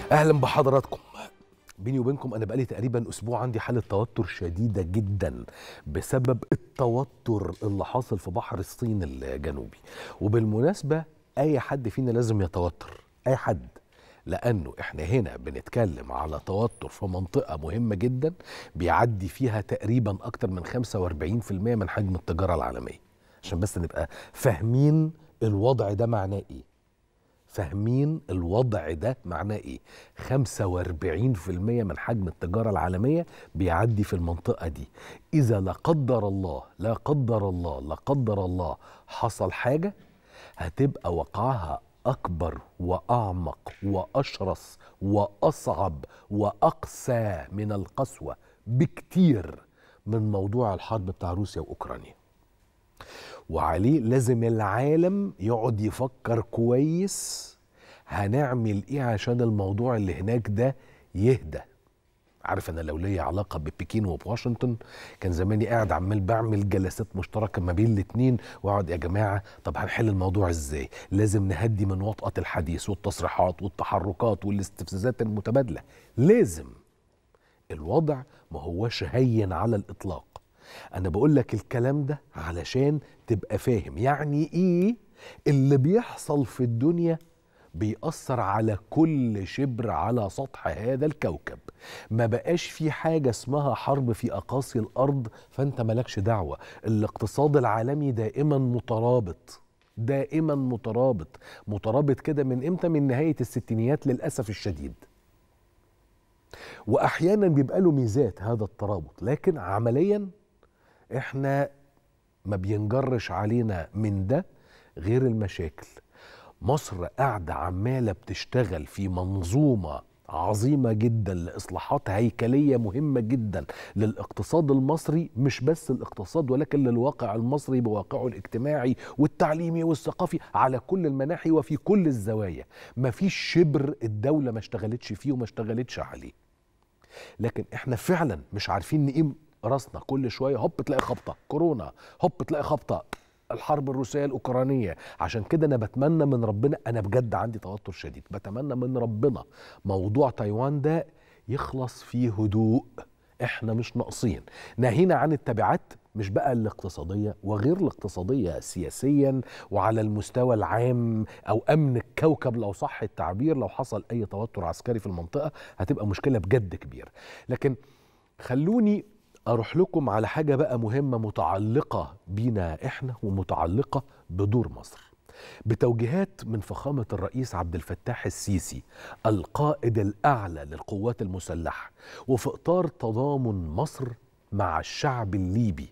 اهلا بحضراتكم بيني وبينكم انا بقالي تقريبا اسبوع عندي حاله توتر شديده جدا بسبب التوتر اللي حاصل في بحر الصين الجنوبي وبالمناسبه اي حد فينا لازم يتوتر اي حد لانه احنا هنا بنتكلم على توتر في منطقه مهمه جدا بيعدي فيها تقريبا اكتر من 45% من حجم التجاره العالميه عشان بس نبقى فاهمين الوضع ده معناه ايه فاهمين الوضع ده معناه ايه 45% من حجم التجارة العالمية بيعدي في المنطقة دي إذا لا قدر الله لا قدر الله لا قدر الله حصل حاجة هتبقى وقعها أكبر وأعمق وأشرس وأصعب وأقسى من القسوة بكتير من موضوع الحرب بتاع روسيا وأوكرانيا وعليه لازم العالم يقعد يفكر كويس هنعمل ايه عشان الموضوع اللي هناك ده يهدى عارف انا لو ليا علاقه ببكين وبواشنطن كان زماني قاعد عمال بعمل جلسات مشتركه ما بين الاتنين واقعد يا جماعه طب هنحل الموضوع ازاي لازم نهدي من وطأة الحديث والتصريحات والتحركات والاستفزازات المتبادله لازم الوضع ما هوش هين على الاطلاق انا بقول لك الكلام ده علشان تبقى فاهم يعني ايه اللي بيحصل في الدنيا بيأثر على كل شبر على سطح هذا الكوكب ما بقاش في حاجة اسمها حرب في أقاصي الأرض فأنت ملكش دعوة الاقتصاد العالمي دائما مترابط دائما مترابط مترابط كده من امتى من نهاية الستينيات للأسف الشديد وأحيانا بيبقى له ميزات هذا الترابط لكن عمليا احنا ما بينجرش علينا من ده غير المشاكل مصر قاعدة عمالة بتشتغل في منظومة عظيمة جدا لإصلاحات هيكلية مهمة جدا للاقتصاد المصري مش بس الاقتصاد ولكن للواقع المصري بواقعه الاجتماعي والتعليمي والثقافي على كل المناحي وفي كل الزوايا مفيش شبر الدولة ما اشتغلتش فيه وما اشتغلتش عليه لكن احنا فعلا مش عارفين نقيم راسنا كل شويه هوب تلاقي خبطه كورونا هوب تلاقي خبطه الحرب الروسيه الاوكرانيه عشان كده انا بتمنى من ربنا انا بجد عندي توتر شديد بتمنى من ربنا موضوع تايوان ده يخلص فيه هدوء احنا مش ناقصين ناهينا عن التبعات مش بقى الاقتصادية وغير الاقتصادية سياسيا وعلى المستوى العام أو أمن الكوكب لو صح التعبير لو حصل أي توتر عسكري في المنطقة هتبقى مشكلة بجد كبيرة لكن خلوني اروح لكم على حاجه بقى مهمه متعلقه بينا احنا ومتعلقه بدور مصر بتوجيهات من فخامه الرئيس عبد الفتاح السيسي القائد الاعلى للقوات المسلحه وفي اطار تضامن مصر مع الشعب الليبي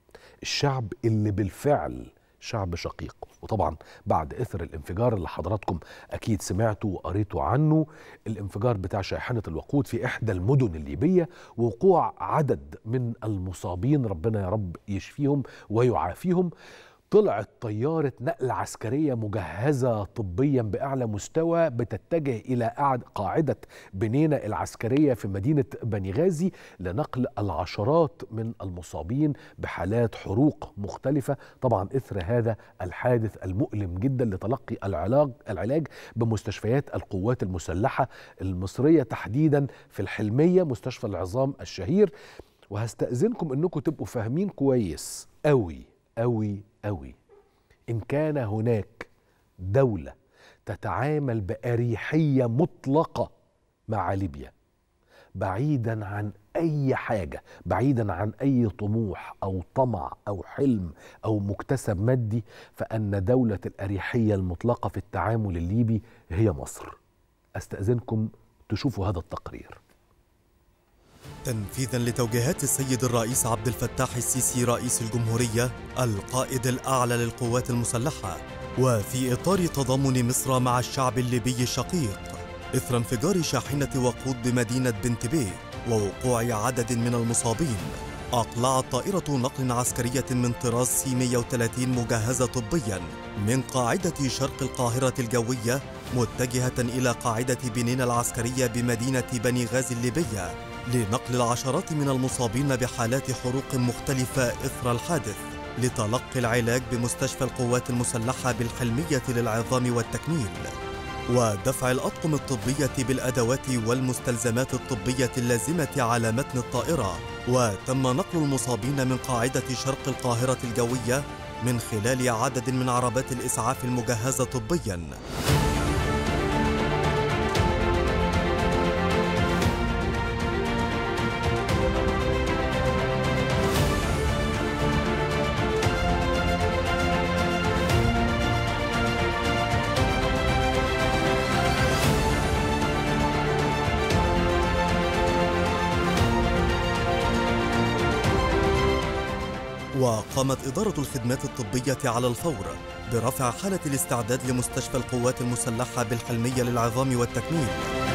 الشعب اللي بالفعل شعب شقيق وطبعا بعد اثر الانفجار اللي حضراتكم اكيد سمعتوا وقريتوا عنه الانفجار بتاع شاحنه الوقود في احدى المدن الليبيه وقوع عدد من المصابين ربنا يا رب يشفيهم ويعافيهم طلعت طيارة نقل عسكرية مجهزة طبيا بأعلى مستوى بتتجه إلى قاعدة بنينة العسكرية في مدينة بني غازي لنقل العشرات من المصابين بحالات حروق مختلفة طبعا إثر هذا الحادث المؤلم جدا لتلقي العلاج, العلاج بمستشفيات القوات المسلحة المصرية تحديدا في الحلمية مستشفى العظام الشهير وهستأذنكم أنكم تبقوا فاهمين كويس قوي قوي قوي ان كان هناك دوله تتعامل باريحيه مطلقه مع ليبيا بعيدا عن اي حاجه بعيدا عن اي طموح او طمع او حلم او مكتسب مادي فان دوله الاريحيه المطلقه في التعامل الليبي هي مصر استاذنكم تشوفوا هذا التقرير تنفيذا لتوجيهات السيد الرئيس عبد الفتاح السيسي رئيس الجمهورية القائد الأعلى للقوات المسلحة وفي إطار تضامن مصر مع الشعب الليبي الشقيق إثر انفجار شاحنة وقود بمدينة بنتبيه ووقوع عدد من المصابين أقلعت طائرة نقل عسكرية من طراز سي 130 مجهزة طبيا من قاعدة شرق القاهرة الجوية متجهة إلى قاعدة بنين العسكرية بمدينة بني غازي الليبية لنقل العشرات من المصابين بحالات حروق مختلفة إثر الحادث لتلقي العلاج بمستشفى القوات المسلحة بالحلمية للعظام والتكميل ودفع الأطقم الطبية بالأدوات والمستلزمات الطبية اللازمة على متن الطائرة وتم نقل المصابين من قاعدة شرق القاهرة الجوية من خلال عدد من عربات الإسعاف المجهزة طبياً وقامت إدارة الخدمات الطبية على الفور برفع حالة الاستعداد لمستشفى القوات المسلحة بالحلمية للعظام والتكميل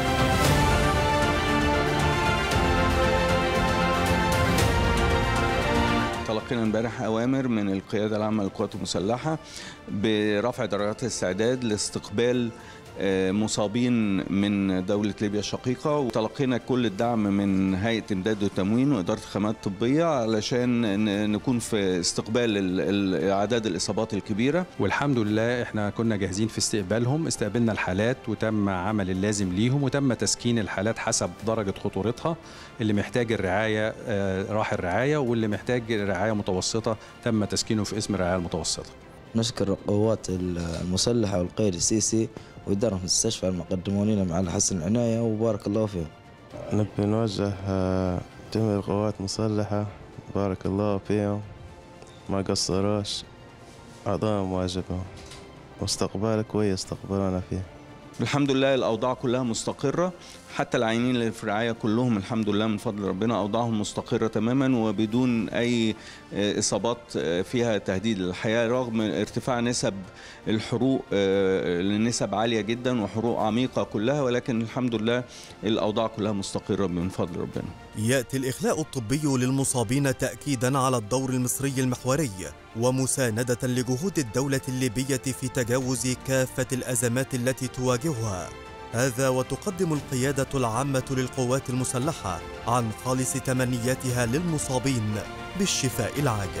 تلقينا امبارح اوامر من القياده العامه للقوات المسلحه برفع درجات الاستعداد لاستقبال آه، مصابين من دولة ليبيا الشقيقة وتلقينا كل الدعم من هيئة إمداد والتموين وإدارة الخدمات الطبية علشان ن- نكون في استقبال ال- ال- أعداد الإصابات الكبيرة والحمد لله احنا كنا جاهزين في استقبالهم استقبلنا الحالات وتم عمل اللازم ليهم وتم تسكين الحالات حسب درجة خطورتها اللي محتاج الرعاية آه، راح الرعاية واللي محتاج رعاية متوسطة تم تسكينه في اسم الرعاية المتوسطة نشكر القوات المسلحة والقيد السيسي وإدارة المستشفى المقدموا لنا مع حسن العناية وبارك الله فيهم نبي نوجه آه، جميع القوات المسلحة بارك الله فيهم ما قصروش أعطاهم واجبهم واستقبال كويس استقبلونا فيه الحمد لله الأوضاع كلها مستقرة حتى العينين اللي في الرعاية كلهم الحمد لله من فضل ربنا أوضاعهم مستقرة تماما وبدون أي آه، إصابات آه، فيها تهديد للحياة رغم ارتفاع نسب الحروق آه، لنسب عالية جدا وحروق عميقة كلها ولكن الحمد لله الأوضاع كلها مستقرة من فضل ربنا ياتي الاخلاء الطبي للمصابين تاكيدا على الدور المصري المحوري ومسانده لجهود الدوله الليبيه في تجاوز كافه الازمات التي تواجهها هذا وتقدم القياده العامه للقوات المسلحه عن خالص تمنياتها للمصابين بالشفاء العاجل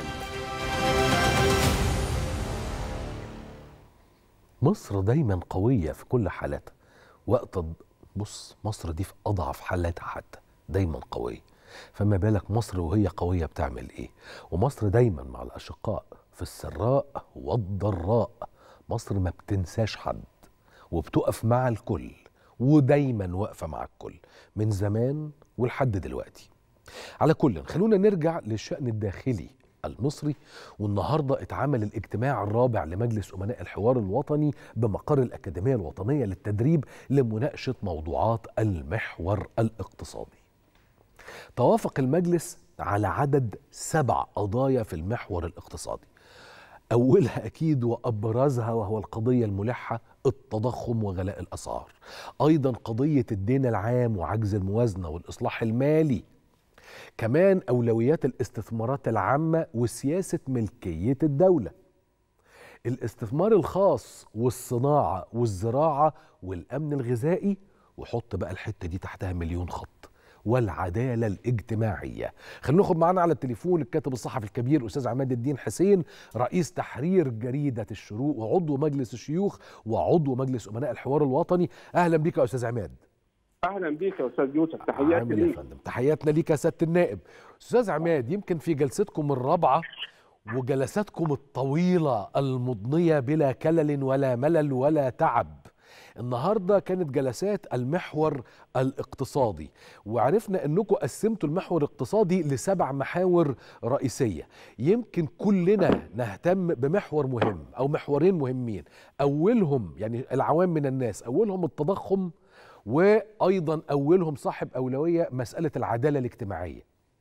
مصر دايما قوية في كل حالاتها وقت الض- بص مصر دي في أضعف حالاتها حتى دايما قوية فما بالك مصر وهي قوية بتعمل إيه ومصر دايما مع الأشقاء في السراء والضراء مصر ما بتنساش حد وبتقف مع الكل ودايما واقفة مع الكل من زمان ولحد دلوقتي على كل خلونا نرجع للشأن الداخلي المصري والنهارده اتعمل الاجتماع الرابع لمجلس امناء الحوار الوطني بمقر الاكاديميه الوطنيه للتدريب لمناقشه موضوعات المحور الاقتصادي. توافق المجلس على عدد سبع قضايا في المحور الاقتصادي. اولها اكيد وابرزها وهو القضيه الملحه التضخم وغلاء الاسعار. ايضا قضيه الدين العام وعجز الموازنه والاصلاح المالي كمان أولويات الاستثمارات العامة وسياسة ملكية الدولة الاستثمار الخاص والصناعة والزراعة والأمن الغذائي وحط بقى الحتة دي تحتها مليون خط والعدالة الاجتماعية خلينا ناخد معانا على التليفون الكاتب الصحفي الكبير أستاذ عماد الدين حسين رئيس تحرير جريدة الشروق وعضو مجلس الشيوخ وعضو مجلس أمناء الحوار الوطني أهلا بك يا أستاذ عماد اهلا بيك يا استاذ يوسف تحياتي عامل يا ليك فندم تحياتنا ليك يا سياده النائب استاذ عماد يمكن في جلستكم الرابعه وجلساتكم الطويله المضنيه بلا كلل ولا ملل ولا تعب النهارده كانت جلسات المحور الاقتصادي وعرفنا انكم قسمتوا المحور الاقتصادي لسبع محاور رئيسيه يمكن كلنا نهتم بمحور مهم او محورين مهمين اولهم يعني العوام من الناس اولهم التضخم وايضا اولهم صاحب اولويه مساله العداله الاجتماعيه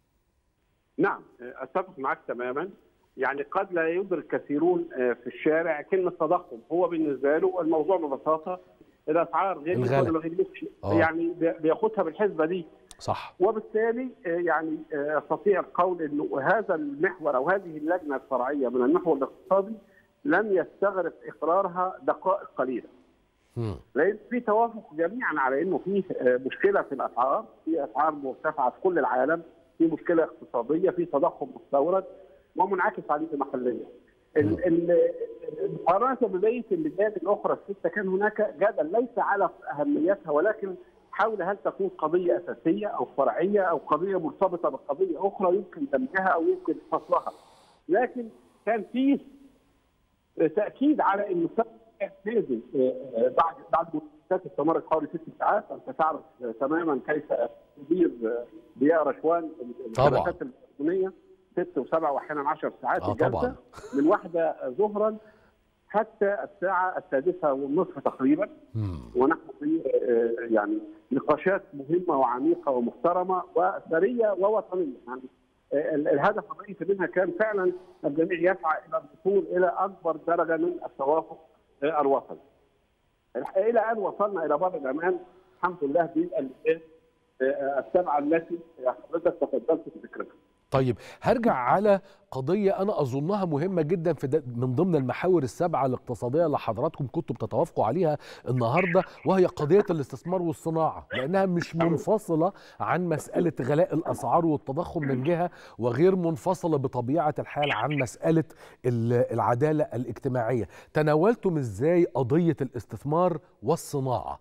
نعم اتفق معك تماما يعني قد لا يدرك كثيرون في الشارع كلمه تضخم هو بالنسبه له الموضوع ببساطه الاسعار غير الغلاء. ما غلتش آه. يعني بياخدها بالحسبه دي صح وبالتالي آه، يعني آه، استطيع القول انه هذا المحور او هذه اللجنه الفرعيه من المحور الاقتصادي لم يستغرق اقرارها دقائق قليله مم. لان في توافق جميعا على انه في آه، مشكله في الاسعار، في اسعار مرتفعه في كل العالم، في مشكله اقتصاديه، في تضخم مستورد ومنعكس عليه محليا. ال- ال- المقارنه ببقيه اللجان الاخرى السته كان هناك جدل ليس على اهميتها ولكن حول هل تكون قضيه اساسيه او فرعيه او قضيه مرتبطه بقضيه اخرى يمكن دمجها او يمكن فصلها لكن كان فيه تاكيد على انه لازم بعد بعد مؤسسات استمرت حوالي ست ساعات انت تعرف تماما كيف تدير ضياء رشوان طبعاً. الجلسات الالكترونيه ست وسبع واحيانا 10 ساعات آه، الجلسه طبعاً. من واحده ظهرا حتى الساعه السادسه والنصف تقريبا مم. ونحن في آه، يعني نقاشات مهمه وعميقه ومحترمه وثريه ووطنيه يعني آه، ال- الهدف الرئيسي منها كان فعلا الجميع يسعى الى الوصول الى اكبر درجه من التوافق آه، الوطني. الح- الى ان وصلنا الى بر الامان الحمد لله بالالفات آه، السبعه التي حضرتك تفضلت بذكرها. طيب هرجع على قضية أنا أظنها مهمة جدا في ده من ضمن المحاور السبعة الاقتصادية اللي حضراتكم كنتوا بتتوافقوا عليها النهاردة وهي قضية الاستثمار والصناعة لأنها مش منفصلة عن مسألة غلاء الأسعار والتضخم من جهة وغير منفصلة بطبيعة الحال عن مسألة ال- العدالة الاجتماعية تناولتم إزاي قضية الاستثمار والصناعة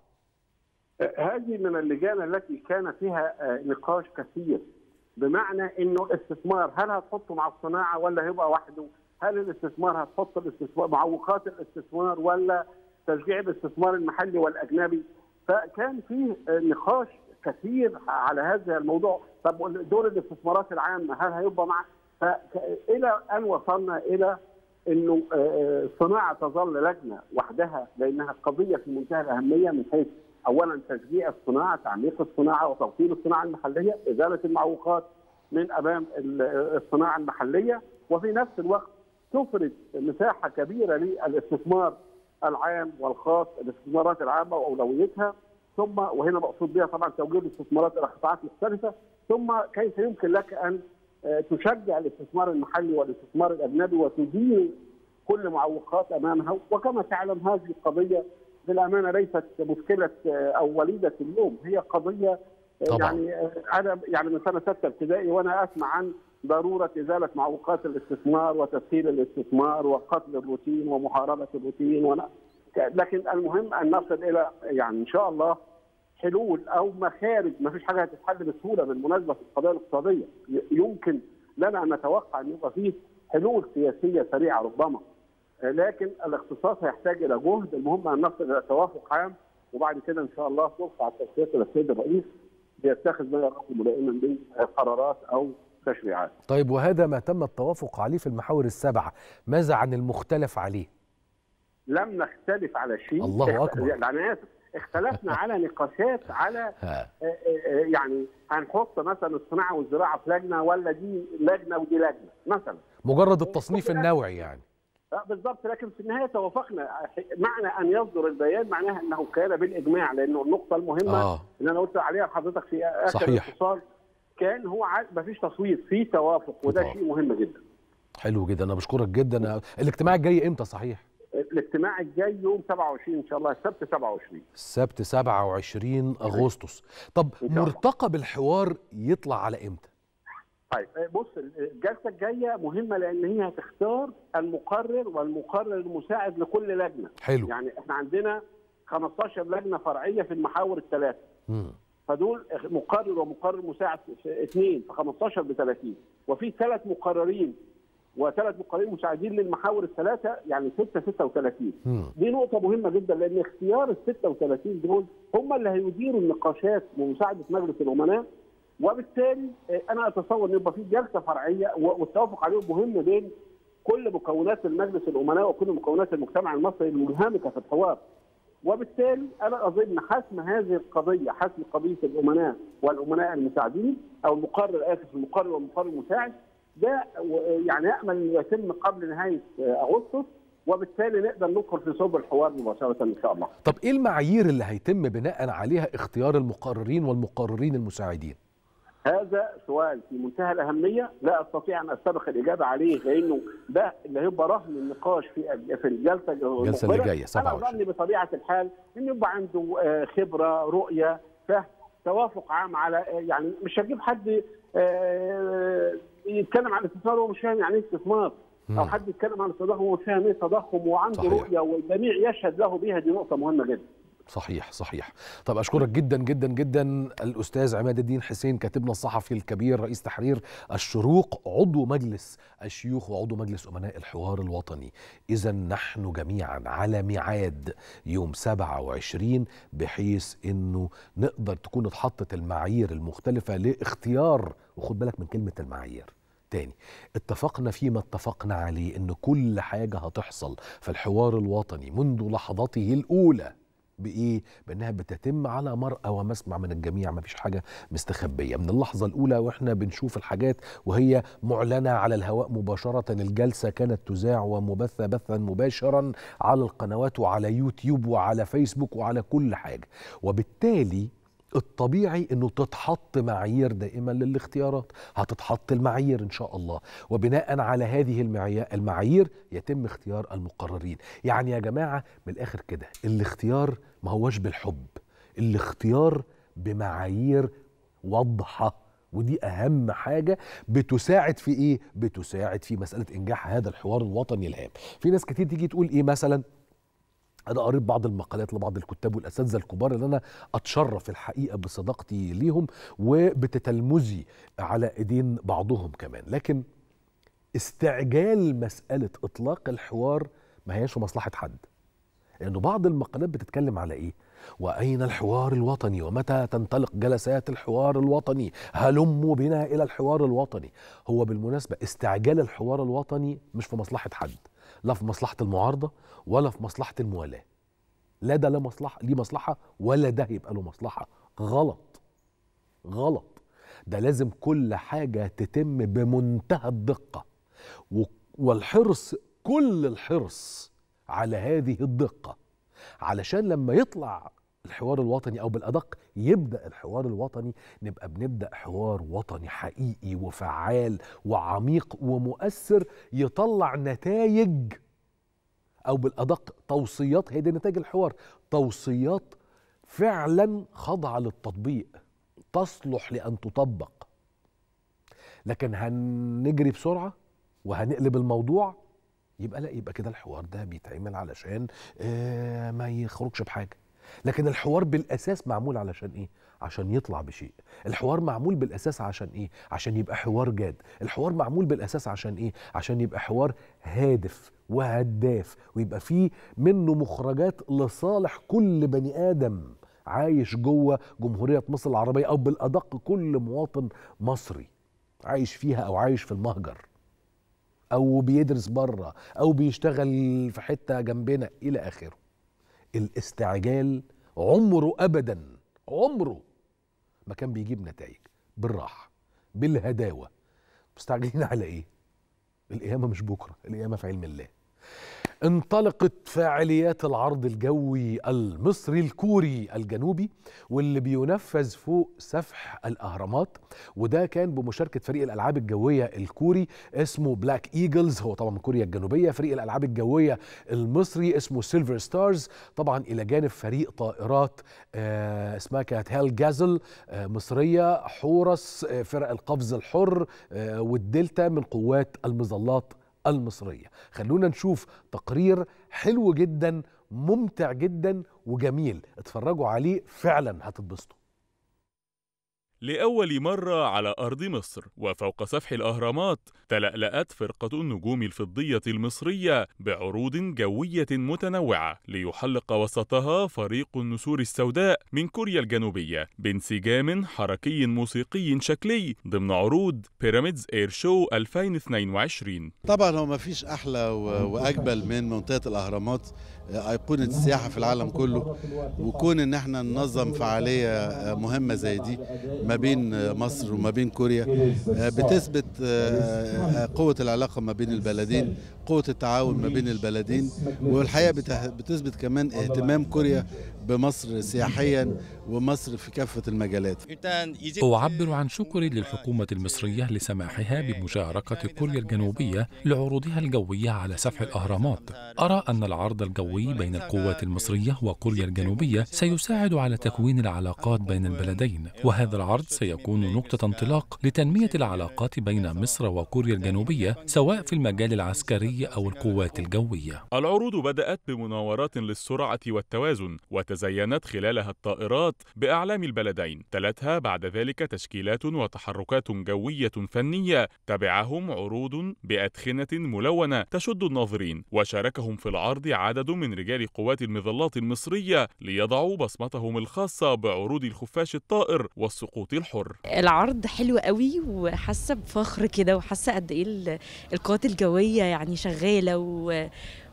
هذه من اللجان التي كان فيها آه، نقاش كثير بمعنى انه الاستثمار هل هتحطه مع الصناعه ولا هيبقى وحده؟ هل الاستثمار هتحط الاستثمار معوقات الاستثمار ولا تشجيع الاستثمار المحلي والاجنبي؟ فكان فيه آه، نقاش كثير على هذا الموضوع، طب دور الاستثمارات العامه هل هيبقى مع الى ان وصلنا الى انه آه، الصناعه تظل لجنه وحدها لانها قضيه في منتهى الاهميه من حيث اولا تشجيع الصناعه، تعميق الصناعه وتوطين الصناعه المحليه، ازاله المعوقات من امام ال- الصناعه المحليه وفي نفس الوقت تفرد مساحه كبيره للاستثمار العام والخاص، الاستثمارات العامه واولويتها ثم وهنا مقصود بها طبعا توجيه الاستثمارات الى قطاعات مختلفه ثم كيف يمكن لك ان آه، تشجع الاستثمار المحلي والاستثمار الاجنبي وتدير كل معوقات امامها وكما تعلم هذه القضيه بالامانه ليست مشكله آه، او وليده اليوم هي قضيه آه، طبعاً. يعني آه، انا يعني من سنه سته ابتدائي وانا اسمع عن ضروره ازاله معوقات الاستثمار وتسهيل الاستثمار وقتل الروتين ومحاربه الروتين ونا... لكن المهم ان نصل الى يعني ان شاء الله حلول او مخارج ما فيش حاجه هتتحل بسهوله بالمناسبه في القضايا الاقتصاديه ي- يمكن لنا ان نتوقع ان يبقى فيه حلول سياسيه سريعه ربما آه، لكن الاقتصاد هيحتاج الى جهد المهم ان نصل الى توافق عام وبعد كده ان شاء الله ترفع التوصيات الى السيد الرئيس ليتخذ ما يراه ملائما من قرارات او تشريعات. طيب وهذا ما تم التوافق عليه في المحاور السبعة ماذا عن المختلف عليه لم نختلف على شيء الله اخت- أكبر. يعني أنا آسف. اختلفنا على نقاشات على ها. آه، آه، آه، يعني هنحط مثلا الصناعه والزراعه في لجنه ولا دي لجنه ودي لجنه مثلا مجرد التصنيف النوعي يعني آه، بالضبط لكن في النهايه توافقنا معنى ان يصدر البيان معناها انه كان بالاجماع لانه النقطه المهمه آه. اللي انا قلت عليها لحضرتك في اخر صحيح. الاتصال كان هو ما فيش تصويت في توافق وده توافق. شيء مهم جدا حلو جدا انا بشكرك جدا الاجتماع الجاي امتى صحيح الاجتماع الجاي يوم 27 ان شاء الله السبت 27 السبت 27 اغسطس طب إن شاء الله. مرتقب الحوار يطلع على امتى طيب بص الجلسه الجايه مهمه لان هي هتختار المقرر والمقرر المساعد لكل لجنه حلو يعني احنا عندنا 15 لجنه فرعيه في المحاور الثلاثه مم. فدول مقرر ومقرر مساعد في اثنين في 15 ب 30 وفي ثلاث مقررين وثلاث مقررين مساعدين للمحاور الثلاثه يعني 6 36 مم. دي نقطة مهمة جدا لأن اختيار ال 36 دول هم اللي هيديروا النقاشات بمساعدة مجلس الأمناء وبالتالي آه، أنا أتصور إن يبقى في جلسة فرعية و- والتوافق عليهم مهم بين كل مكونات المجلس الأمناء وكل مكونات المجتمع المصري المنهمكة في الحوار وبالتالي أنا أظن حسم هذه القضية حسم قضية الأمناء والأمناء المساعدين أو المقرر آسف المقرر والمقرر المساعد ده و- يعني يأمل أن يتم قبل نهاية آه، أغسطس وبالتالي نقدر ندخل في صلب الحوار مباشره ان شاء الله. طب ايه المعايير اللي هيتم بناء عليها اختيار المقررين والمقررين المساعدين هذا سؤال في منتهى الاهميه لا استطيع ان استبق الاجابه عليه لانه ده اللي هيبقى رهن النقاش في في الجلسه الجلسه اللي المقبلة. جايه انا 27 اظن بطبيعه الحال انه يبقى عنده آه، خبره رؤيه فهم توافق عام على آه، يعني مش هجيب حد آه، يتكلم عن الاستثمار وهو مش فاهم يعني ايه استثمار مم. او حد يتكلم عن التضخم وفاهم ايه تضخم وعنده صحيح. رؤيه والجميع يشهد له بها دي نقطه مهمه جدا صحيح صحيح طب اشكرك جدا جدا جدا الاستاذ عماد الدين حسين كاتبنا الصحفي الكبير رئيس تحرير الشروق عضو مجلس الشيوخ وعضو مجلس امناء الحوار الوطني اذا نحن جميعا على ميعاد يوم 27 بحيث انه نقدر تكون اتحطت المعايير المختلفه لاختيار وخد بالك من كلمه المعايير تاني اتفقنا فيما اتفقنا عليه ان كل حاجه هتحصل في الحوار الوطني منذ لحظاته الاولى بايه بانها بتتم على مرأى ومسمع من الجميع ما فيش حاجه مستخبيه من اللحظه الاولى واحنا بنشوف الحاجات وهي معلنه على الهواء مباشره الجلسه كانت تذاع ومبثه بثا مباشرا على القنوات وعلى يوتيوب وعلى فيسبوك وعلى كل حاجه وبالتالي الطبيعي انه تتحط معايير دائما للاختيارات هتتحط المعايير ان شاء الله وبناء على هذه المعايير المعايير يتم اختيار المقررين يعني يا جماعه من الاخر كده الاختيار ما هوش بالحب الاختيار بمعايير واضحه ودي اهم حاجه بتساعد في ايه بتساعد في مساله انجاح هذا الحوار الوطني الهام في ناس كتير تيجي تقول ايه مثلا انا قريت بعض المقالات لبعض الكتاب والاساتذه الكبار اللي انا اتشرف الحقيقه بصداقتي ليهم وبتتلمذي على ايدين بعضهم كمان لكن استعجال مساله اطلاق الحوار ما هياش في مصلحه حد لانه بعض المقالات بتتكلم على ايه واين الحوار الوطني ومتى تنطلق جلسات الحوار الوطني هلموا بنا الى الحوار الوطني هو بالمناسبه استعجال الحوار الوطني مش في مصلحه حد لا في مصلحه المعارضه ولا في مصلحه الموالاه لا ده لا مصلحه ليه مصلحه ولا ده يبقى له مصلحه غلط غلط ده لازم كل حاجه تتم بمنتهى الدقه و- والحرص كل الحرص على هذه الدقه علشان لما يطلع الحوار الوطني او بالادق يبدا الحوار الوطني نبقى بنبدا حوار وطني حقيقي وفعال وعميق ومؤثر يطلع نتائج او بالادق توصيات هي دي نتائج الحوار توصيات فعلا خاضعه للتطبيق تصلح لان تطبق لكن هنجري بسرعه وهنقلب الموضوع يبقى لا يبقى كده الحوار ده بيتعمل علشان آه ما يخرجش بحاجه لكن الحوار بالاساس معمول علشان ايه عشان يطلع بشيء الحوار معمول بالاساس عشان ايه عشان يبقى حوار جاد الحوار معمول بالاساس عشان ايه عشان يبقى حوار هادف وهداف ويبقى فيه منه مخرجات لصالح كل بني ادم عايش جوه جمهوريه مصر العربيه او بالادق كل مواطن مصري عايش فيها او عايش في المهجر او بيدرس بره او بيشتغل في حته جنبنا الى اخره الاستعجال عمره ابدا عمره ما كان بيجيب نتائج بالراحه بالهداوه مستعجلين على ايه القيامه مش بكره القيامه في علم الله انطلقت فعاليات العرض الجوي المصري الكوري الجنوبي واللي بينفذ فوق سفح الاهرامات وده كان بمشاركه فريق الالعاب الجويه الكوري اسمه بلاك ايجلز هو طبعا من كوريا الجنوبيه فريق الالعاب الجويه المصري اسمه سيلفر ستارز طبعا الى جانب فريق طائرات آه اسمها كانت هيل جازل آه مصريه حورس آه فرق القفز الحر آه والدلتا من قوات المظلات المصرية خلونا نشوف تقرير حلو جدا ممتع جدا وجميل اتفرجوا عليه فعلا هتتبسطوا لأول مرة على أرض مصر وفوق سفح الأهرامات تلألأت فرقة النجوم الفضية المصرية بعروض جوية متنوعة ليحلق وسطها فريق النسور السوداء من كوريا الجنوبية بانسجام حركي موسيقي شكلي ضمن عروض بيراميدز اير شو 2022 طبعا هو ما فيش احلى و- واجمل من منطقه الاهرامات ايقونه السياحه في العالم كله وكون ان احنا ننظم فعاليه مهمه زي دي ما بين مصر وما بين كوريا بتثبت قوه العلاقه ما بين البلدين قوه التعاون ما بين البلدين والحقيقه بته- بتثبت كمان اهتمام كوريا بمصر سياحيا ومصر في كافة المجالات أعبر عن شكري للحكومة المصرية لسماحها بمشاركة كوريا الجنوبية لعروضها الجوية على سفح الأهرامات أرى أن العرض الجوي بين القوات المصرية وكوريا الجنوبية سيساعد على تكوين العلاقات بين البلدين وهذا العرض سيكون نقطة انطلاق لتنمية العلاقات بين مصر وكوريا الجنوبية سواء في المجال العسكري أو القوات الجوية العروض بدأت بمناورات للسرعة والتوازن وتزينت خلالها الطائرات بأعلام البلدين تلتها بعد ذلك تشكيلات وتحركات جوية فنية تبعهم عروض بأدخنة ملونة تشد الناظرين وشاركهم في العرض عدد من رجال قوات المظلات المصرية ليضعوا بصمتهم الخاصة بعروض الخفاش الطائر والسقوط الحر العرض حلو قوي وحاسه بفخر كده وحاسه قد ايه ال- القوات الجويه يعني شغاله و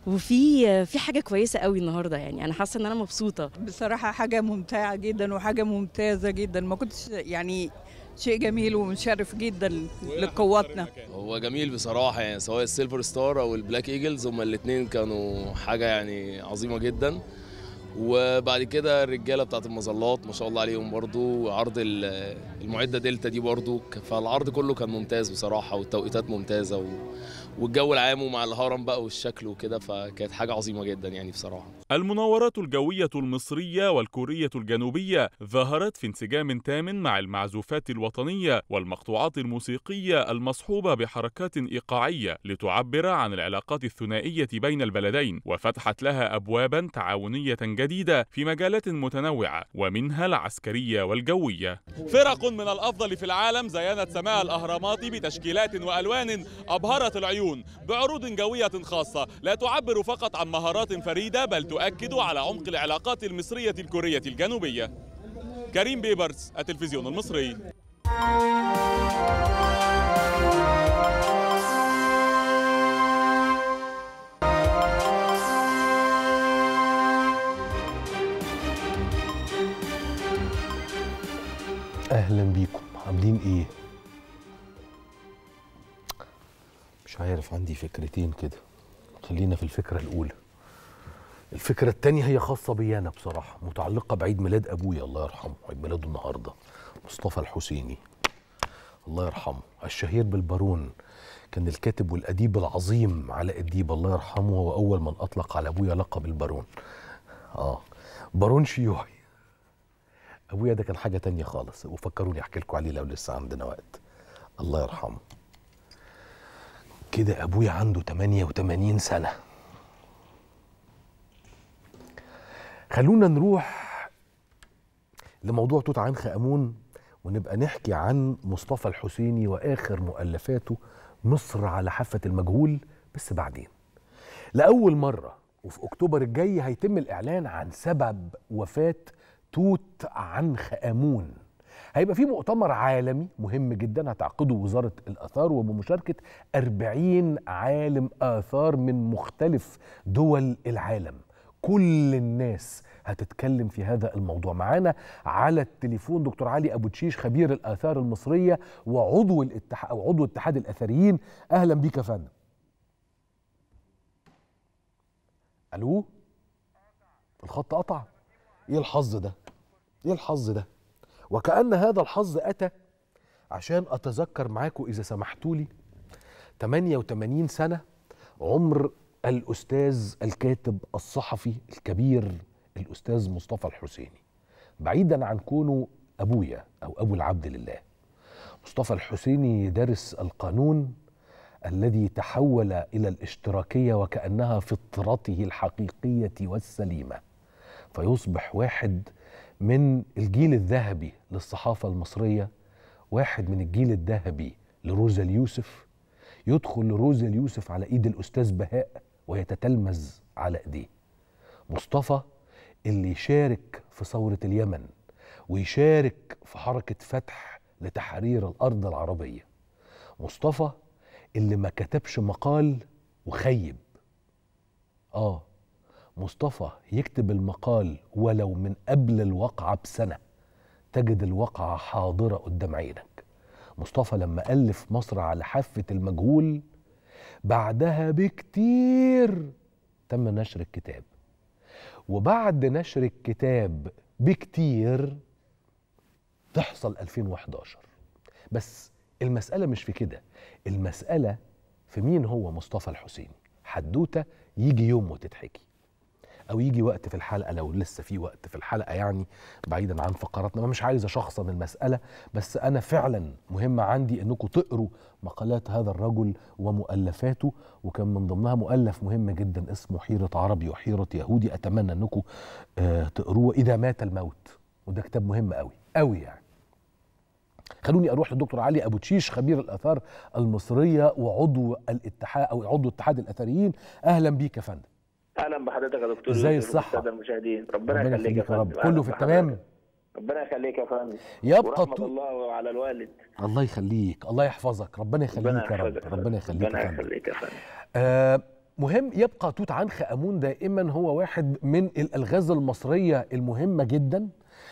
وفي في حاجه كويسه قوي النهارده يعني انا حاسه ان انا مبسوطه بصراحة حاجة ممتعة جدا وحاجة ممتازة جدا ما كنتش يعني شيء جميل ومشرف جدا لقواتنا هو جميل بصراحة يعني سواء السيلفر ستار أو البلاك إيجلز هما الاتنين كانوا حاجة يعني عظيمة جدا وبعد كده الرجالة بتاعت المظلات ما شاء الله عليهم برضو عرض ال- المعدة دلتا دي برضو ك- فالعرض كله كان ممتاز بصراحة والتوقيتات ممتازة و... والجو العام ومع الهرم بقى والشكل وكده فكانت حاجة عظيمة جدا يعني بصراحة المناورات الجوية المصرية والكورية الجنوبية ظهرت في انسجام تام مع المعزوفات الوطنية والمقطوعات الموسيقية المصحوبة بحركات إيقاعية لتعبر عن العلاقات الثنائية بين البلدين وفتحت لها أبوابا تعاونية جديدة في مجالات متنوعة ومنها العسكرية والجوية فرق من الأفضل في العالم زينت سماء الأهرامات بتشكيلات وألوان أبهرت العيون بعروض جوية خاصة لا تعبر فقط عن مهارات فريدة بل تؤكد على عمق العلاقات المصرية الكورية الجنوبية كريم بيبرس التلفزيون المصري اهلا بيكم عاملين ايه مش عارف عندي فكرتين كده خلينا في الفكره الاولى الفكره التانية هي خاصه بي انا بصراحه متعلقه بعيد ميلاد ابويا الله يرحمه عيد ميلاده النهارده مصطفى الحسيني الله يرحمه الشهير بالبارون كان الكاتب والاديب العظيم علاء الديب الله يرحمه هو اول من اطلق على ابويا لقب البارون اه بارون شيوعي ابويا ده كان حاجه تانية خالص وفكروني احكي لكم عليه لو لسه عندنا وقت الله يرحمه كده ابويا عنده 88 سنه خلونا نروح لموضوع توت عنخ امون ونبقى نحكي عن مصطفى الحسيني واخر مؤلفاته مصر على حافه المجهول بس بعدين لاول مره وفي اكتوبر الجاي هيتم الاعلان عن سبب وفاه توت عنخ امون هيبقى في مؤتمر عالمي مهم جدا هتعقده وزارة الآثار وبمشاركة 40 عالم آثار من مختلف دول العالم كل الناس هتتكلم في هذا الموضوع معانا على التليفون دكتور علي أبو تشيش خبير الآثار المصرية وعضو الاتحاد أو عضو اتحاد الأثريين أهلا بيك يا فندم ألو الخط قطع ايه الحظ ده ايه الحظ ده وكأن هذا الحظ أتى عشان أتذكر معاكم إذا سمحتوا لي 88 سنة عمر الأستاذ الكاتب الصحفي الكبير الأستاذ مصطفى الحسيني بعيدا عن كونه أبويا أو أبو العبد لله مصطفى الحسيني درس القانون الذي تحول إلى الاشتراكية وكأنها فطرته الحقيقية والسليمة فيصبح واحد من الجيل الذهبي للصحافة المصرية واحد من الجيل الذهبي لروزا اليوسف يدخل روزا اليوسف على ايد الاستاذ بهاء ويتتلمذ على ايديه مصطفى اللي يشارك في ثورة اليمن ويشارك في حركة فتح لتحرير الأرض العربية مصطفى اللي ما كتبش مقال وخيب آه مصطفى يكتب المقال ولو من قبل الواقعة بسنة تجد الواقعة حاضرة قدام عينك مصطفى لما ألف مصر على حافة المجهول بعدها بكتير تم نشر الكتاب وبعد نشر الكتاب بكتير تحصل 2011 بس المسألة مش في كده المسألة في مين هو مصطفى الحسيني حدوتة يجي يوم وتتحكي او يجي وقت في الحلقه لو لسه في وقت في الحلقه يعني بعيدا عن فقراتنا ما مش عايز اشخصن المساله بس انا فعلا مهم عندي انكم تقروا مقالات هذا الرجل ومؤلفاته وكان من ضمنها مؤلف مهم جدا اسمه حيره عربي وحيره يهودي اتمنى انكم آه تقروه اذا مات الموت وده كتاب مهم قوي قوي يعني خلوني اروح للدكتور علي ابو تشيش خبير الاثار المصريه وعضو الاتحاد او عضو اتحاد الاثريين اهلا بيك يا فندم اهلا بحضرتك يا دكتور ازاي يوسف الصحة؟ والساده المشاهدين ربنا, ربنا يخليك يا يخليك يا رب فندم كله أهلاً في بحضرتك. التمام ربنا يخليك يا فندم يبقى ورحمه طو- الله على الوالد الله يخليك الله يحفظك ربنا يخليك ربنا يا رب يحفظك يا ربنا فندم. يخليك ربنا يا فندم يخليك يا فندم آه مهم يبقى توت عنخ امون دائما هو واحد من الالغاز المصريه المهمه جدا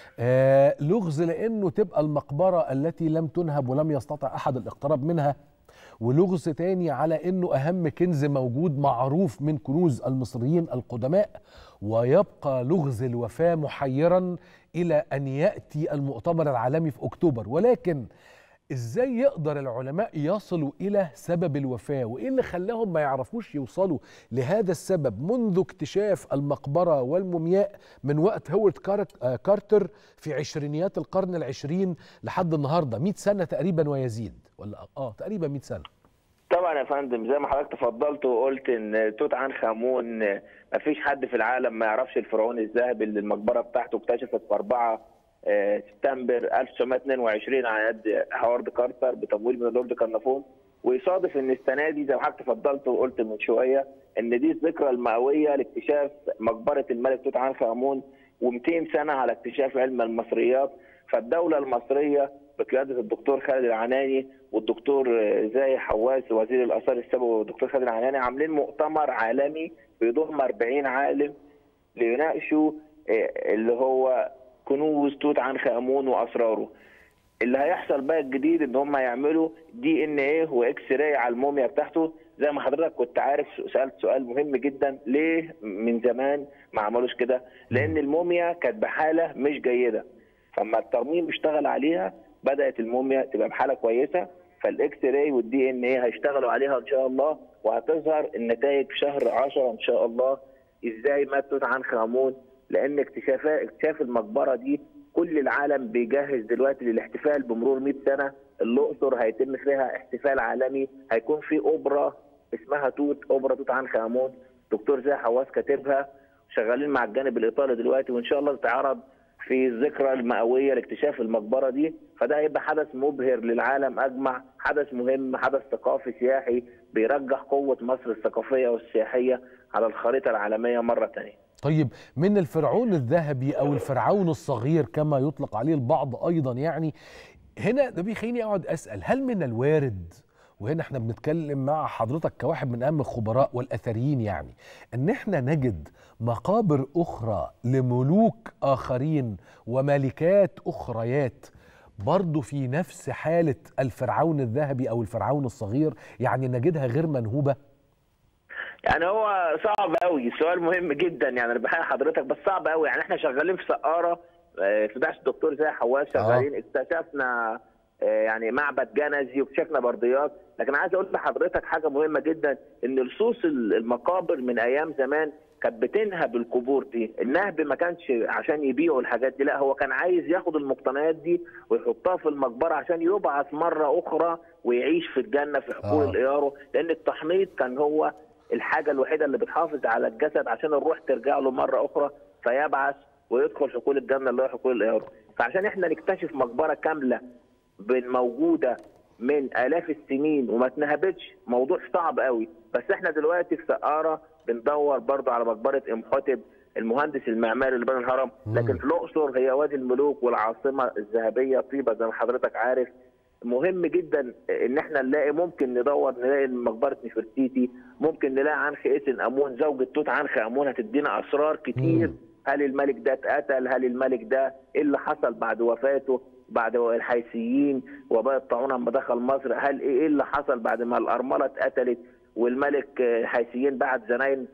آه لغز لانه تبقى المقبره التي لم تنهب ولم يستطع احد الاقتراب منها ولغز تاني على انه اهم كنز موجود معروف من كنوز المصريين القدماء ويبقى لغز الوفاه محيرا الى ان ياتي المؤتمر العالمي في اكتوبر ولكن ازاي يقدر العلماء يصلوا الى سبب الوفاه وايه اللي خلاهم ما يعرفوش يوصلوا لهذا السبب منذ اكتشاف المقبره والمومياء من وقت هوارد كارت- آه، كارتر في عشرينيات القرن العشرين لحد النهارده 100 سنه تقريبا ويزيد ولا اه تقريبا 100 سنه طبعا يا فندم زي ما حضرتك تفضلت وقلت ان توت عنخ امون ما فيش حد في العالم ما يعرفش الفرعون الذهبي اللي المقبره بتاعته اكتشفت في 4 آه، سبتمبر 1922 على يد هوارد كارتر بتمويل من اللورد كارنافون ويصادف ان السنه دي زي ما حضرتك تفضلت وقلت من شويه ان دي الذكرى المئويه لاكتشاف مقبره الملك توت عنخ امون و200 سنه على اكتشاف علم المصريات فالدوله المصريه بقياده الدكتور خالد العناني والدكتور زاهي حواس وزير الاثار السابق والدكتور خالد العناني عاملين مؤتمر عالمي بيضم 40 عالم ليناقشوا آه، اللي هو كنوز توت عنخ امون واسراره اللي هيحصل بقى الجديد ان هم يعملوا دي ان ايه واكس راي على الموميا بتاعته زي ما حضرتك كنت عارف سالت سؤال مهم جدا ليه من زمان ما عملوش كده لان الموميا كانت بحاله مش جيده فلما الترميم اشتغل عليها بدات الموميا تبقى بحاله كويسه فالاكس راي والدي ان ايه هيشتغلوا عليها ان شاء الله وهتظهر النتائج في شهر 10 ان شاء الله ازاي مات توت عنخ امون لان اكتشاف اكتشاف المقبره دي كل العالم بيجهز دلوقتي للاحتفال بمرور 100 سنه الاقصر هيتم فيها احتفال عالمي هيكون في اوبرا اسمها توت اوبرا توت عنخ امون دكتور زاهي حواس كاتبها شغالين مع الجانب الايطالي دلوقتي وان شاء الله تتعرض في الذكرى المئويه لاكتشاف المقبره دي فده هيبقى حدث مبهر للعالم اجمع حدث مهم حدث ثقافي سياحي بيرجح قوه مصر الثقافيه والسياحيه على الخريطه العالميه مره ثانيه طيب من الفرعون الذهبي او الفرعون الصغير كما يطلق عليه البعض ايضا يعني هنا ده بيخليني اقعد اسال هل من الوارد وهنا احنا بنتكلم مع حضرتك كواحد من اهم الخبراء والاثريين يعني ان احنا نجد مقابر اخرى لملوك اخرين وملكات اخريات برضه في نفس حاله الفرعون الذهبي او الفرعون الصغير يعني نجدها غير منهوبه يعني هو صعب قوي السؤال مهم جدا يعني انا بحيي حضرتك بس صعب قوي يعني احنا شغالين في سقاره آه، في بحث الدكتور زاهي حواس شغالين اكتشفنا آه، يعني معبد جنزي واكتشفنا برديات لكن عايز اقول لحضرتك حاجه مهمه جدا ان لصوص المقابر من ايام زمان كانت بتنهب القبور دي النهب ما كانش عشان يبيعوا الحاجات دي لا هو كان عايز ياخد المقتنيات دي ويحطها في المقبره عشان يبعث مره اخرى ويعيش في الجنه في حقول آه. الإيارو لان التحنيط كان هو الحاجه الوحيده اللي بتحافظ على الجسد عشان الروح ترجع له مره اخرى فيبعث ويدخل حقول الجنه اللي هو حقول الإيارو فعشان احنا نكتشف مقبره كامله بين- موجوده من الاف السنين وما اتنهبتش موضوع صعب قوي بس احنا دلوقتي في سقاره بندور برضه على مقبره امحوتب المهندس المعماري اللي بنى الهرم لكن في الاقصر هي وادي الملوك والعاصمه الذهبيه طيبه زي ما حضرتك عارف مهم جدا ان احنا نلاقي ممكن ندور نلاقي مقبره نفرتيتي ممكن نلاقي عنخ اسن امون زوجة توت عنخ امون هتدينا اسرار كتير هل الملك ده اتقتل هل الملك ده ايه اللي حصل بعد وفاته بعد الحيثيين وباء الطاعون لما دخل مصر هل ايه إيه اللي حصل بعد ما الارمله اتقتلت والملك آه، الحيثيين بعت زناينته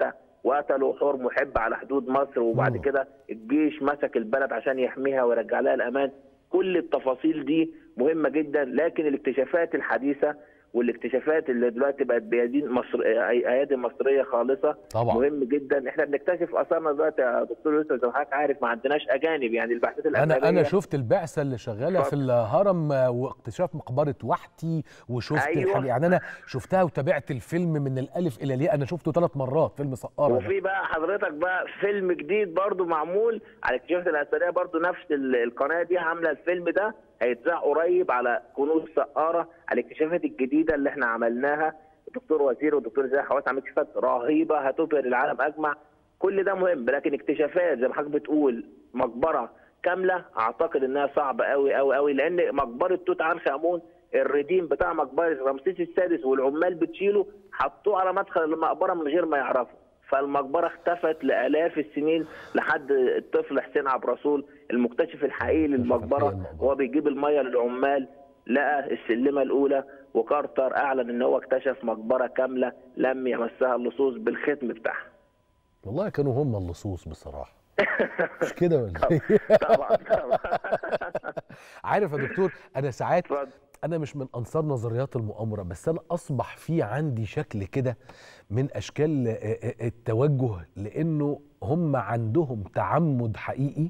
وقتلوا حور محب على حدود مصر وبعد كده الجيش مسك البلد عشان يحميها ويرجع لها الامان كل التفاصيل دي مهمه جدا لكن الاكتشافات الحديثه والاكتشافات اللي دلوقتي بقت بايادين مصر ايادي مصريه خالصه طبعا. مهم جدا احنا بنكتشف اثارنا دلوقتي يا دكتور يوسف زي ما حضرتك عارف ما عندناش اجانب يعني البعثات الاجنبيه انا انا شفت البعثه اللي شغاله في الهرم آه، واكتشاف مقبره وحتي وشفت أيوة. الحاجة يعني انا شفتها وتابعت الفيلم من الالف الى الياء انا شفته ثلاث مرات فيلم سقاره ده. وفي بقى حضرتك بقى فيلم جديد برضو معمول على الاكتشافات الاثريه برضو نفس ال- القناه دي عامله الفيلم ده هيتذاع قريب على كنوز سقاره على الاكتشافات الجديده اللي احنا عملناها الدكتور وزير والدكتور زاهي حواس عملت اكتشافات رهيبه هتبهر العالم اجمع كل ده مهم لكن اكتشافات زي ما حضرتك بتقول مقبره كامله اعتقد انها صعبه قوي قوي قوي لان مقبره توت عنخ امون الرديم بتاع مقبره رمسيس السادس والعمال بتشيله حطوه على مدخل المقبره من غير ما يعرفوا فالمقبره اختفت لالاف السنين لحد الطفل حسين عبد الرسول المكتشف الحقيقي للمقبره وهو بيجيب الميه للعمال لقى السلمه الاولى وكارتر اعلن ان هو اكتشف مقبره كامله لم يمسها اللصوص بالختم بتاعها والله كانوا هم اللصوص بصراحه مش كده ولا ايه طبعا طبعا عارف يا دكتور انا ساعات انا مش من انصار نظريات المؤامره بس انا اصبح في عندي شكل كده من اشكال آه، آه، التوجه لانه هم عندهم تعمد حقيقي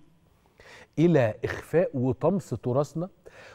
الى اخفاء وطمس تراثنا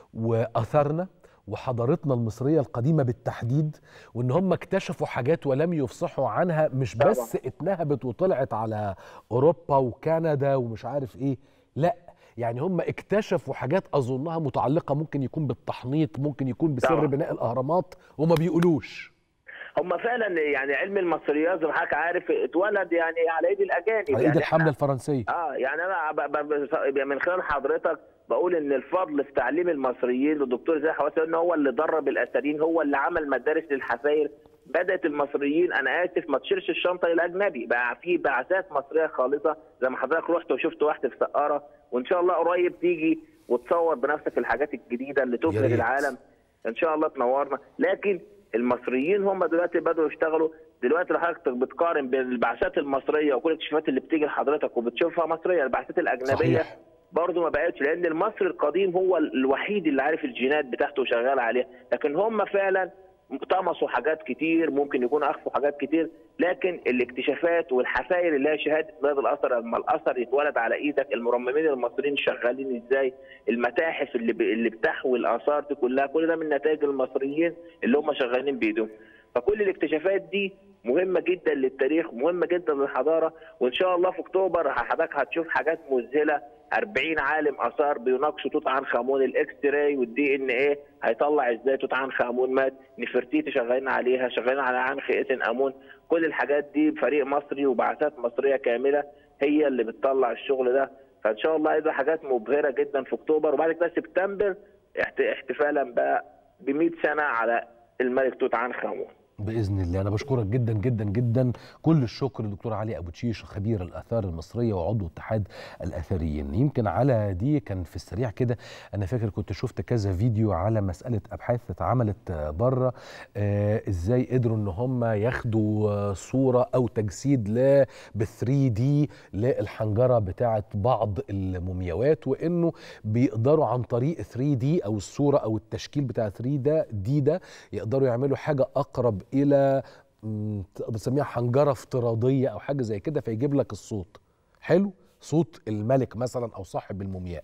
واثارنا وحضارتنا المصريه القديمه بالتحديد وان هم اكتشفوا حاجات ولم يفصحوا عنها مش بس اتنهبت وطلعت على اوروبا وكندا ومش عارف ايه لا يعني هم اكتشفوا حاجات اظنها متعلقه ممكن يكون بالتحنيط ممكن يكون بسر طبعا. بناء الاهرامات وما بيقولوش هم فعلا يعني علم المصريات زي ما حضرتك عارف اتولد يعني على ايد الاجانب على ايد يعني الحمله إحنا- الفرنسيه اه يعني انا ب ب ب من خلال حضرتك بقول ان الفضل في تعليم المصريين للدكتور زي حواسي ان هو اللي درب الاثريين هو اللي عمل مدارس للحفاير بدات المصريين انا اسف ما تشيلش الشنطه الى اجنبي بقى في بعثات مصريه خالصه زي ما حضرتك رحت وشفت واحده في سقاره وان شاء الله قريب تيجي وتصور بنفسك الحاجات الجديده اللي تبهر ريت. العالم ان شاء الله تنورنا لكن المصريين هم دلوقتي بدأوا يشتغلوا دلوقتي لو حضرتك بتقارن بين البعثات المصريه وكل الاكتشافات اللي بتيجي لحضرتك وبتشوفها مصريه البعثات الاجنبيه صحيح. برضه ما بقتش لان المصري القديم هو الوحيد اللي عارف الجينات بتاعته وشغال عليها لكن هم فعلا طمسوا حاجات كتير ممكن يكونوا اخفوا حاجات كتير لكن الاكتشافات والحفاير اللي هي شهاده بلاد الاثر لما الاثر يتولد على ايدك المرممين المصريين شغالين ازاي المتاحف اللي ب... اللي بتحوي الاثار دي كلها كل ده من نتائج المصريين اللي هم شغالين بايدهم فكل الاكتشافات دي مهمه جدا للتاريخ مهمه جدا للحضاره وان شاء الله في اكتوبر حضرتك هتشوف حاجات مذهله 40 عالم اثار بيناقشوا توت عنخ امون الاكس راي والدي ان ايه هيطلع ازاي توت عنخ امون مات نفرتيتي شغالين عليها شغالين على عنخ اتن امون كل الحاجات دي فريق مصري وبعثات مصريه كامله هي اللي بتطلع الشغل ده فان شاء الله هيبقى حاجات مبهره جدا في اكتوبر وبعد كده سبتمبر احت- احتفالا بقى ب 100 سنه على الملك توت عنخ امون باذن الله انا بشكرك جدا جدا جدا كل الشكر للدكتور علي ابو تشيش خبير الاثار المصريه وعضو اتحاد الاثريين يمكن على دي كان في السريع كده انا فاكر كنت شفت كذا فيديو على مساله ابحاث اتعملت بره آه ازاي قدروا ان هم ياخدوا آه، صوره او تجسيد ل ب 3 دي للحنجره بتاعه بعض المومياوات وانه بيقدروا عن طريق 3 دي او الصوره او التشكيل بتاع 3 ده دي ده يقدروا يعملوا حاجه اقرب الى مم، بنسميها حنجره افتراضيه او حاجه زي كده فيجيب لك الصوت حلو صوت الملك مثلا او صاحب المومياء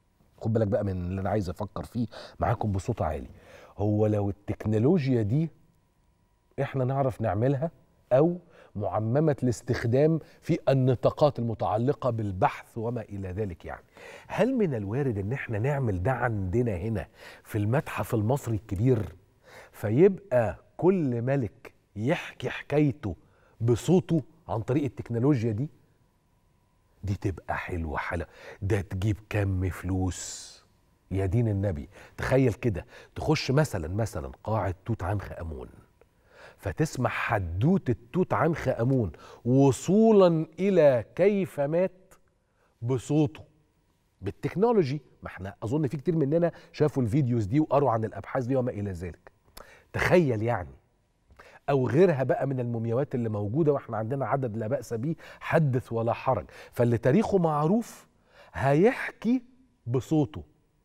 خد بالك بقى من اللي انا عايز افكر فيه معاكم بصوت عالي هو لو التكنولوجيا دي احنا نعرف نعملها او معممه الاستخدام في النطاقات المتعلقه بالبحث وما الى ذلك يعني هل من الوارد ان احنا نعمل ده عندنا هنا في المتحف المصري الكبير فيبقى كل ملك يحكي حكايته بصوته عن طريق التكنولوجيا دي دي تبقى حلوه حلا ده تجيب كم فلوس يا دين النبي تخيل كده تخش مثلا مثلا قاعة توت عنخ آمون فتسمع حدوتة توت عنخ آمون وصولا إلى كيف مات بصوته بالتكنولوجي ما احنا أظن في كتير مننا شافوا الفيديوز دي وقروا عن الأبحاث دي وما إلى ذلك تخيل يعني او غيرها بقى من المومياوات اللي موجوده واحنا عندنا عدد لا باس به حدث ولا حرج فاللي تاريخه معروف هيحكي بصوته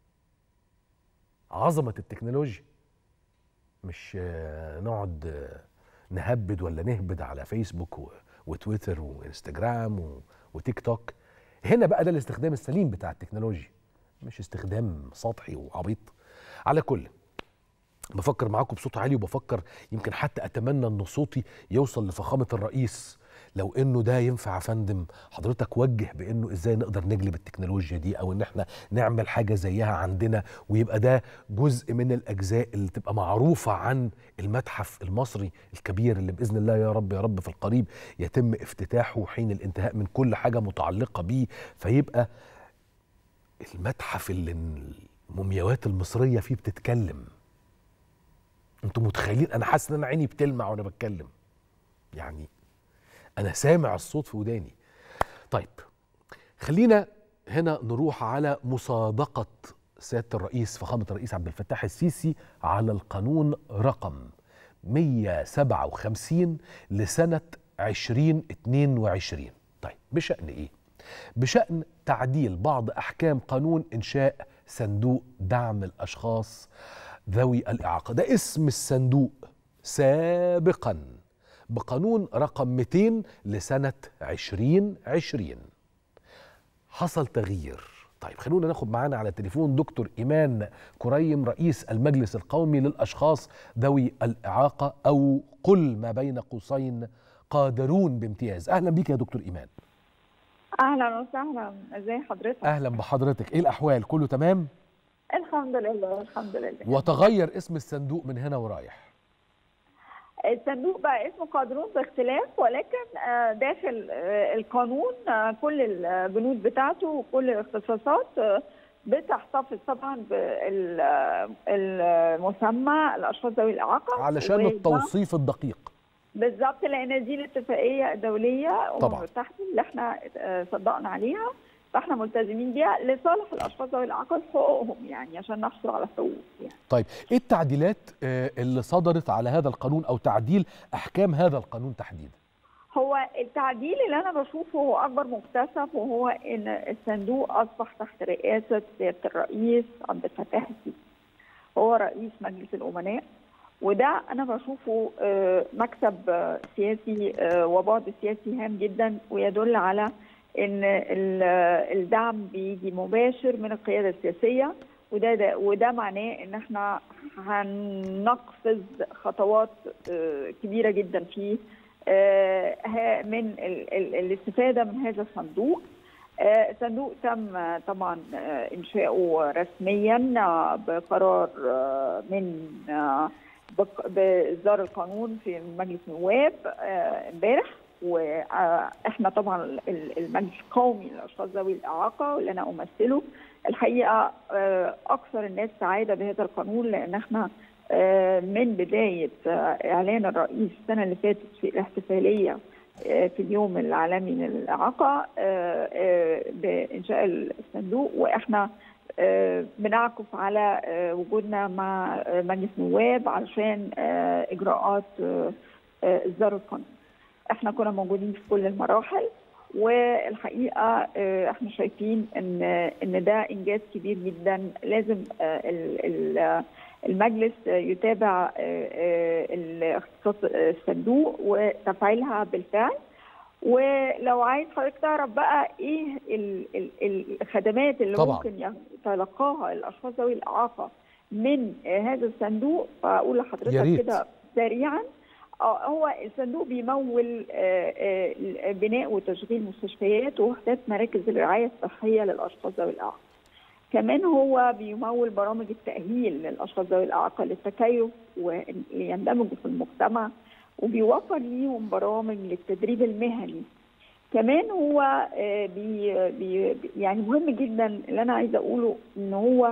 عظمه التكنولوجيا مش آه، نقعد آه، نهبد ولا نهبد على فيسبوك و- وتويتر وانستجرام و- وتيك توك هنا بقى ده الاستخدام السليم بتاع التكنولوجيا مش استخدام سطحي وعبيط على كل بفكر معاكم بصوت عالي وبفكر يمكن حتى اتمنى ان صوتي يوصل لفخامه الرئيس لو انه ده ينفع يا فندم حضرتك وجه بانه ازاي نقدر نجلب التكنولوجيا دي او ان احنا نعمل حاجه زيها عندنا ويبقى ده جزء من الاجزاء اللي تبقى معروفه عن المتحف المصري الكبير اللي باذن الله يا رب يا رب في القريب يتم افتتاحه حين الانتهاء من كل حاجه متعلقه بيه فيبقى المتحف اللي المومياوات المصريه فيه بتتكلم انتوا متخيلين انا حاسس ان انا عيني بتلمع وانا بتكلم يعني انا سامع الصوت في وداني طيب خلينا هنا نروح على مصادقه سياده الرئيس فخامه الرئيس عبد الفتاح السيسي على القانون رقم 157 لسنه 2022 طيب بشان ايه بشان تعديل بعض احكام قانون انشاء صندوق دعم الاشخاص ذوي الاعاقه ده اسم الصندوق سابقا بقانون رقم 200 لسنه 2020 حصل تغيير طيب خلونا ناخد معانا على التليفون دكتور ايمان كريم رئيس المجلس القومي للاشخاص ذوي الاعاقه او قل ما بين قوسين قادرون بامتياز اهلا بيك يا دكتور ايمان اهلا وسهلا ازي حضرتك اهلا بحضرتك ايه الاحوال كله تمام الحمد لله الحمد لله وتغير اسم الصندوق من هنا ورايح الصندوق بقى اسمه قادرون باختلاف ولكن آه، داخل آه، القانون آه، كل البنود بتاعته وكل الاختصاصات آه، بتحتفظ طبعا بالمسمى الاشخاص ذوي الاعاقه علشان وده التوصيف الدقيق بالظبط لان دي الاتفاقيه الدوليه طبعاً. الامم المتحده اللي احنا آه، صدقنا عليها فاحنا ملتزمين بيها لصالح الاشخاص ذوي الاعاقه حقوقهم يعني عشان نحصل على حقوق يعني. طيب ايه التعديلات آه، اللي صدرت على هذا القانون او تعديل احكام هذا القانون تحديدا هو التعديل اللي انا بشوفه هو اكبر مكتسب وهو ان الصندوق اصبح تحت رئاسه سياده الرئيس عبد الفتاح السيسي هو رئيس مجلس الامناء وده انا بشوفه آه، مكسب آه، سياسي آه، وبعد سياسي هام جدا ويدل على ان ال- الدعم بيجي مباشر من القياده السياسيه وده ده وده معناه ان احنا هنقفز خطوات آه، كبيره جدا في آه، ها- من ال- ال- الاستفاده من هذا الصندوق آه، الصندوق تم آه، طبعا آه، انشاؤه رسميا آه، بقرار آه، من آه، بق- باصدار القانون في مجلس النواب آه، امبارح واحنا طبعا ال- المجلس القومي للاشخاص ذوي الاعاقه واللي انا امثله الحقيقه آه، اكثر الناس سعاده بهذا القانون لان احنا آه، من بدايه آه، اعلان الرئيس السنه اللي فاتت في الاحتفاليه آه، في اليوم العالمي للاعاقه آه، آه، بانشاء الصندوق واحنا آه، بنعكف على آه، وجودنا مع آه، مجلس النواب علشان آه، اجراءات آه، آه، اصدار القانون. احنا كنا موجودين في كل المراحل والحقيقه آه، احنا شايفين ان ان ده انجاز كبير جدا لازم آه، ال- ال- المجلس آه، يتابع آه، آه، الاختصاص الصندوق وتفعيلها بالفعل ولو عايز حضرتك تعرف بقى ايه ال- ال- الخدمات اللي طبعاً. ممكن يتلقاها الاشخاص ذوي الاعاقه من آه، هذا الصندوق فاقول يا لحضرتك ريت. كده سريعا اه هو الصندوق بيمول آه، آه، بناء وتشغيل مستشفيات ووحدات مراكز الرعايه الصحيه للاشخاص ذوي الاعاقه. كمان هو بيمول برامج التاهيل للاشخاص ذوي الاعاقه للتكيف وليندمجوا في المجتمع وبيوفر ليهم برامج للتدريب المهني. كمان هو آه، بي بي يعني مهم جدا اللي انا عايزه اقوله ان هو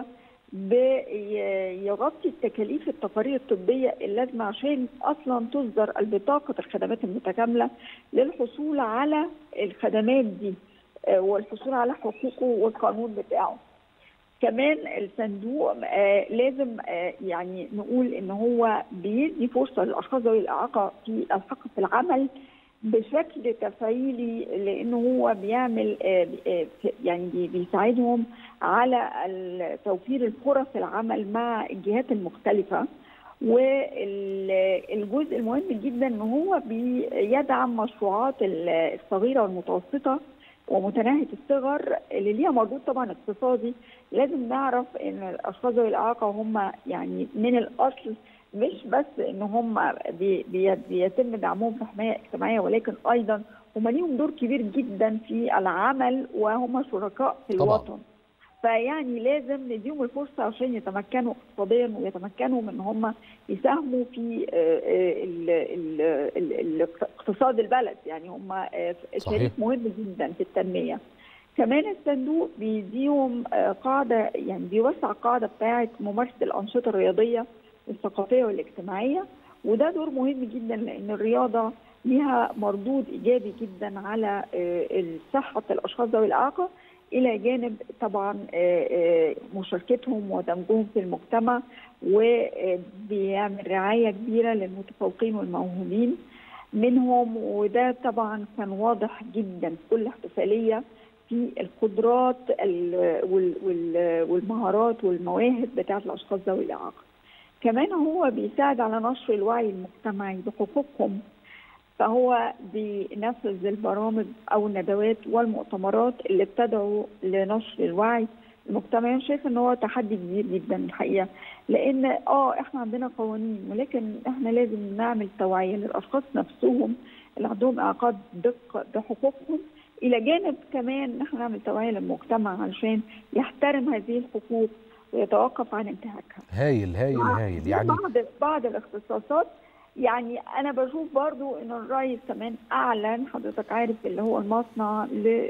بيغطي التكاليف التقارير الطبيه اللازمه عشان اصلا تصدر البطاقه الخدمات المتكامله للحصول على الخدمات دي آه، والحصول على حقوقه والقانون بتاعه. كمان الصندوق آه لازم آه يعني نقول ان هو بيدي فرصه للاشخاص ذوي الاعاقه في الحق في العمل بشكل تفعيلي لانه هو بيعمل آه آه يعني بي- بيساعدهم على ال- توفير الفرص العمل مع الجهات المختلفه والجزء المهم جدا ان هو بيدعم مشروعات ال- الصغيره والمتوسطه ومتناهيه الصغر اللي ليها مردود طبعا اقتصادي لازم نعرف ان الاشخاص ذوي الاعاقه هم يعني من الاصل مش بس ان هم بي بي بيتم دعمهم في حمايه اجتماعيه ولكن ايضا هم ليهم دور كبير جدا في العمل وهم شركاء في طبعاً. الوطن فيعني لازم نديهم الفرصه عشان يتمكنوا اقتصاديا ويتمكنوا من ان هم يساهموا في آه، آه، ال- ال- ال- ال- اقتصاد البلد يعني هم آه، صحيح. شريك مهم جدا في التنميه كمان الصندوق بيديهم آه، قاعده يعني بيوسع القاعده بتاعه ممارسه الانشطه الرياضيه الثقافيه والاجتماعيه وده دور مهم جدا لان الرياضه ليها مردود ايجابي جدا على آه، صحه الاشخاص ذوي الاعاقه الى جانب طبعا آه، آه، مشاركتهم ودمجهم في المجتمع وبيعمل رعايه كبيره للمتفوقين والموهوبين منهم وده طبعا كان واضح جدا في كل احتفاليه في القدرات ال- وال- وال- والمهارات والمواهب بتاعه الاشخاص ذوي الاعاقه. كمان هو بيساعد على نشر الوعي المجتمعي بحقوقهم فهو بينفذ البرامج او الندوات والمؤتمرات اللي بتدعو لنشر الوعي المجتمعي أنا شايفه ان هو تحدي كبير جدا الحقيقه لان اه احنا عندنا قوانين ولكن احنا لازم نعمل توعيه للاشخاص نفسهم اللي عندهم اعاقات دق بحقوقهم الى جانب كمان ان احنا نعمل توعيه للمجتمع علشان يحترم هذه الحقوق ويتوقف عن انتهاكها هايل هايل هايل يعني بعض بعض الاختصاصات يعني انا بشوف برضو ان الرئيس كمان اعلن حضرتك عارف اللي هو المصنع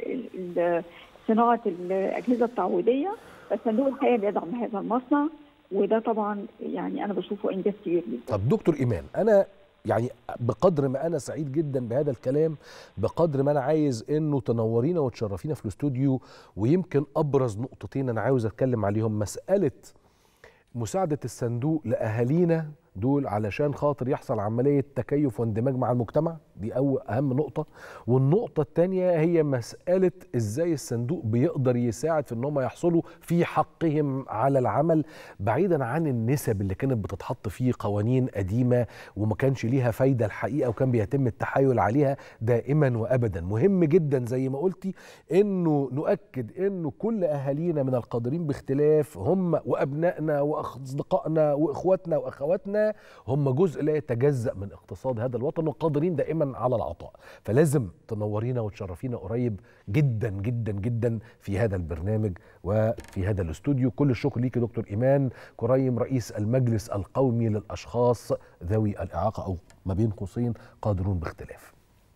لصناعه الاجهزه التعويضيه فالصندوق الحقيقه بيدعم هذا المصنع وده طبعا يعني انا بشوفه انجاز كبير جدا طب دكتور ايمان انا يعني بقدر ما انا سعيد جدا بهذا الكلام بقدر ما انا عايز انه تنورينا وتشرفينا في الاستوديو ويمكن ابرز نقطتين انا عاوز اتكلم عليهم مساله مساعده الصندوق لاهالينا دول علشان خاطر يحصل عمليه تكيف واندماج مع المجتمع دي أول اهم نقطه والنقطه الثانيه هي مساله ازاي الصندوق بيقدر يساعد في ان هم يحصلوا في حقهم على العمل بعيدا عن النسب اللي كانت بتتحط فيه قوانين قديمه وما كانش ليها فايده الحقيقه وكان بيتم التحايل عليها دائما وابدا مهم جدا زي ما قلتي انه نؤكد انه كل اهالينا من القادرين باختلاف هم وابنائنا واصدقائنا واخواتنا واخواتنا هم جزء لا يتجزا من اقتصاد هذا الوطن وقادرين دائما على العطاء فلازم تنورينا وتشرفينا قريب جدا جدا جدا في هذا البرنامج وفي هذا الاستوديو كل الشكر ليك دكتور ايمان كريم رئيس المجلس القومي للاشخاص ذوي الاعاقه او ما بين قوسين قادرون باختلاف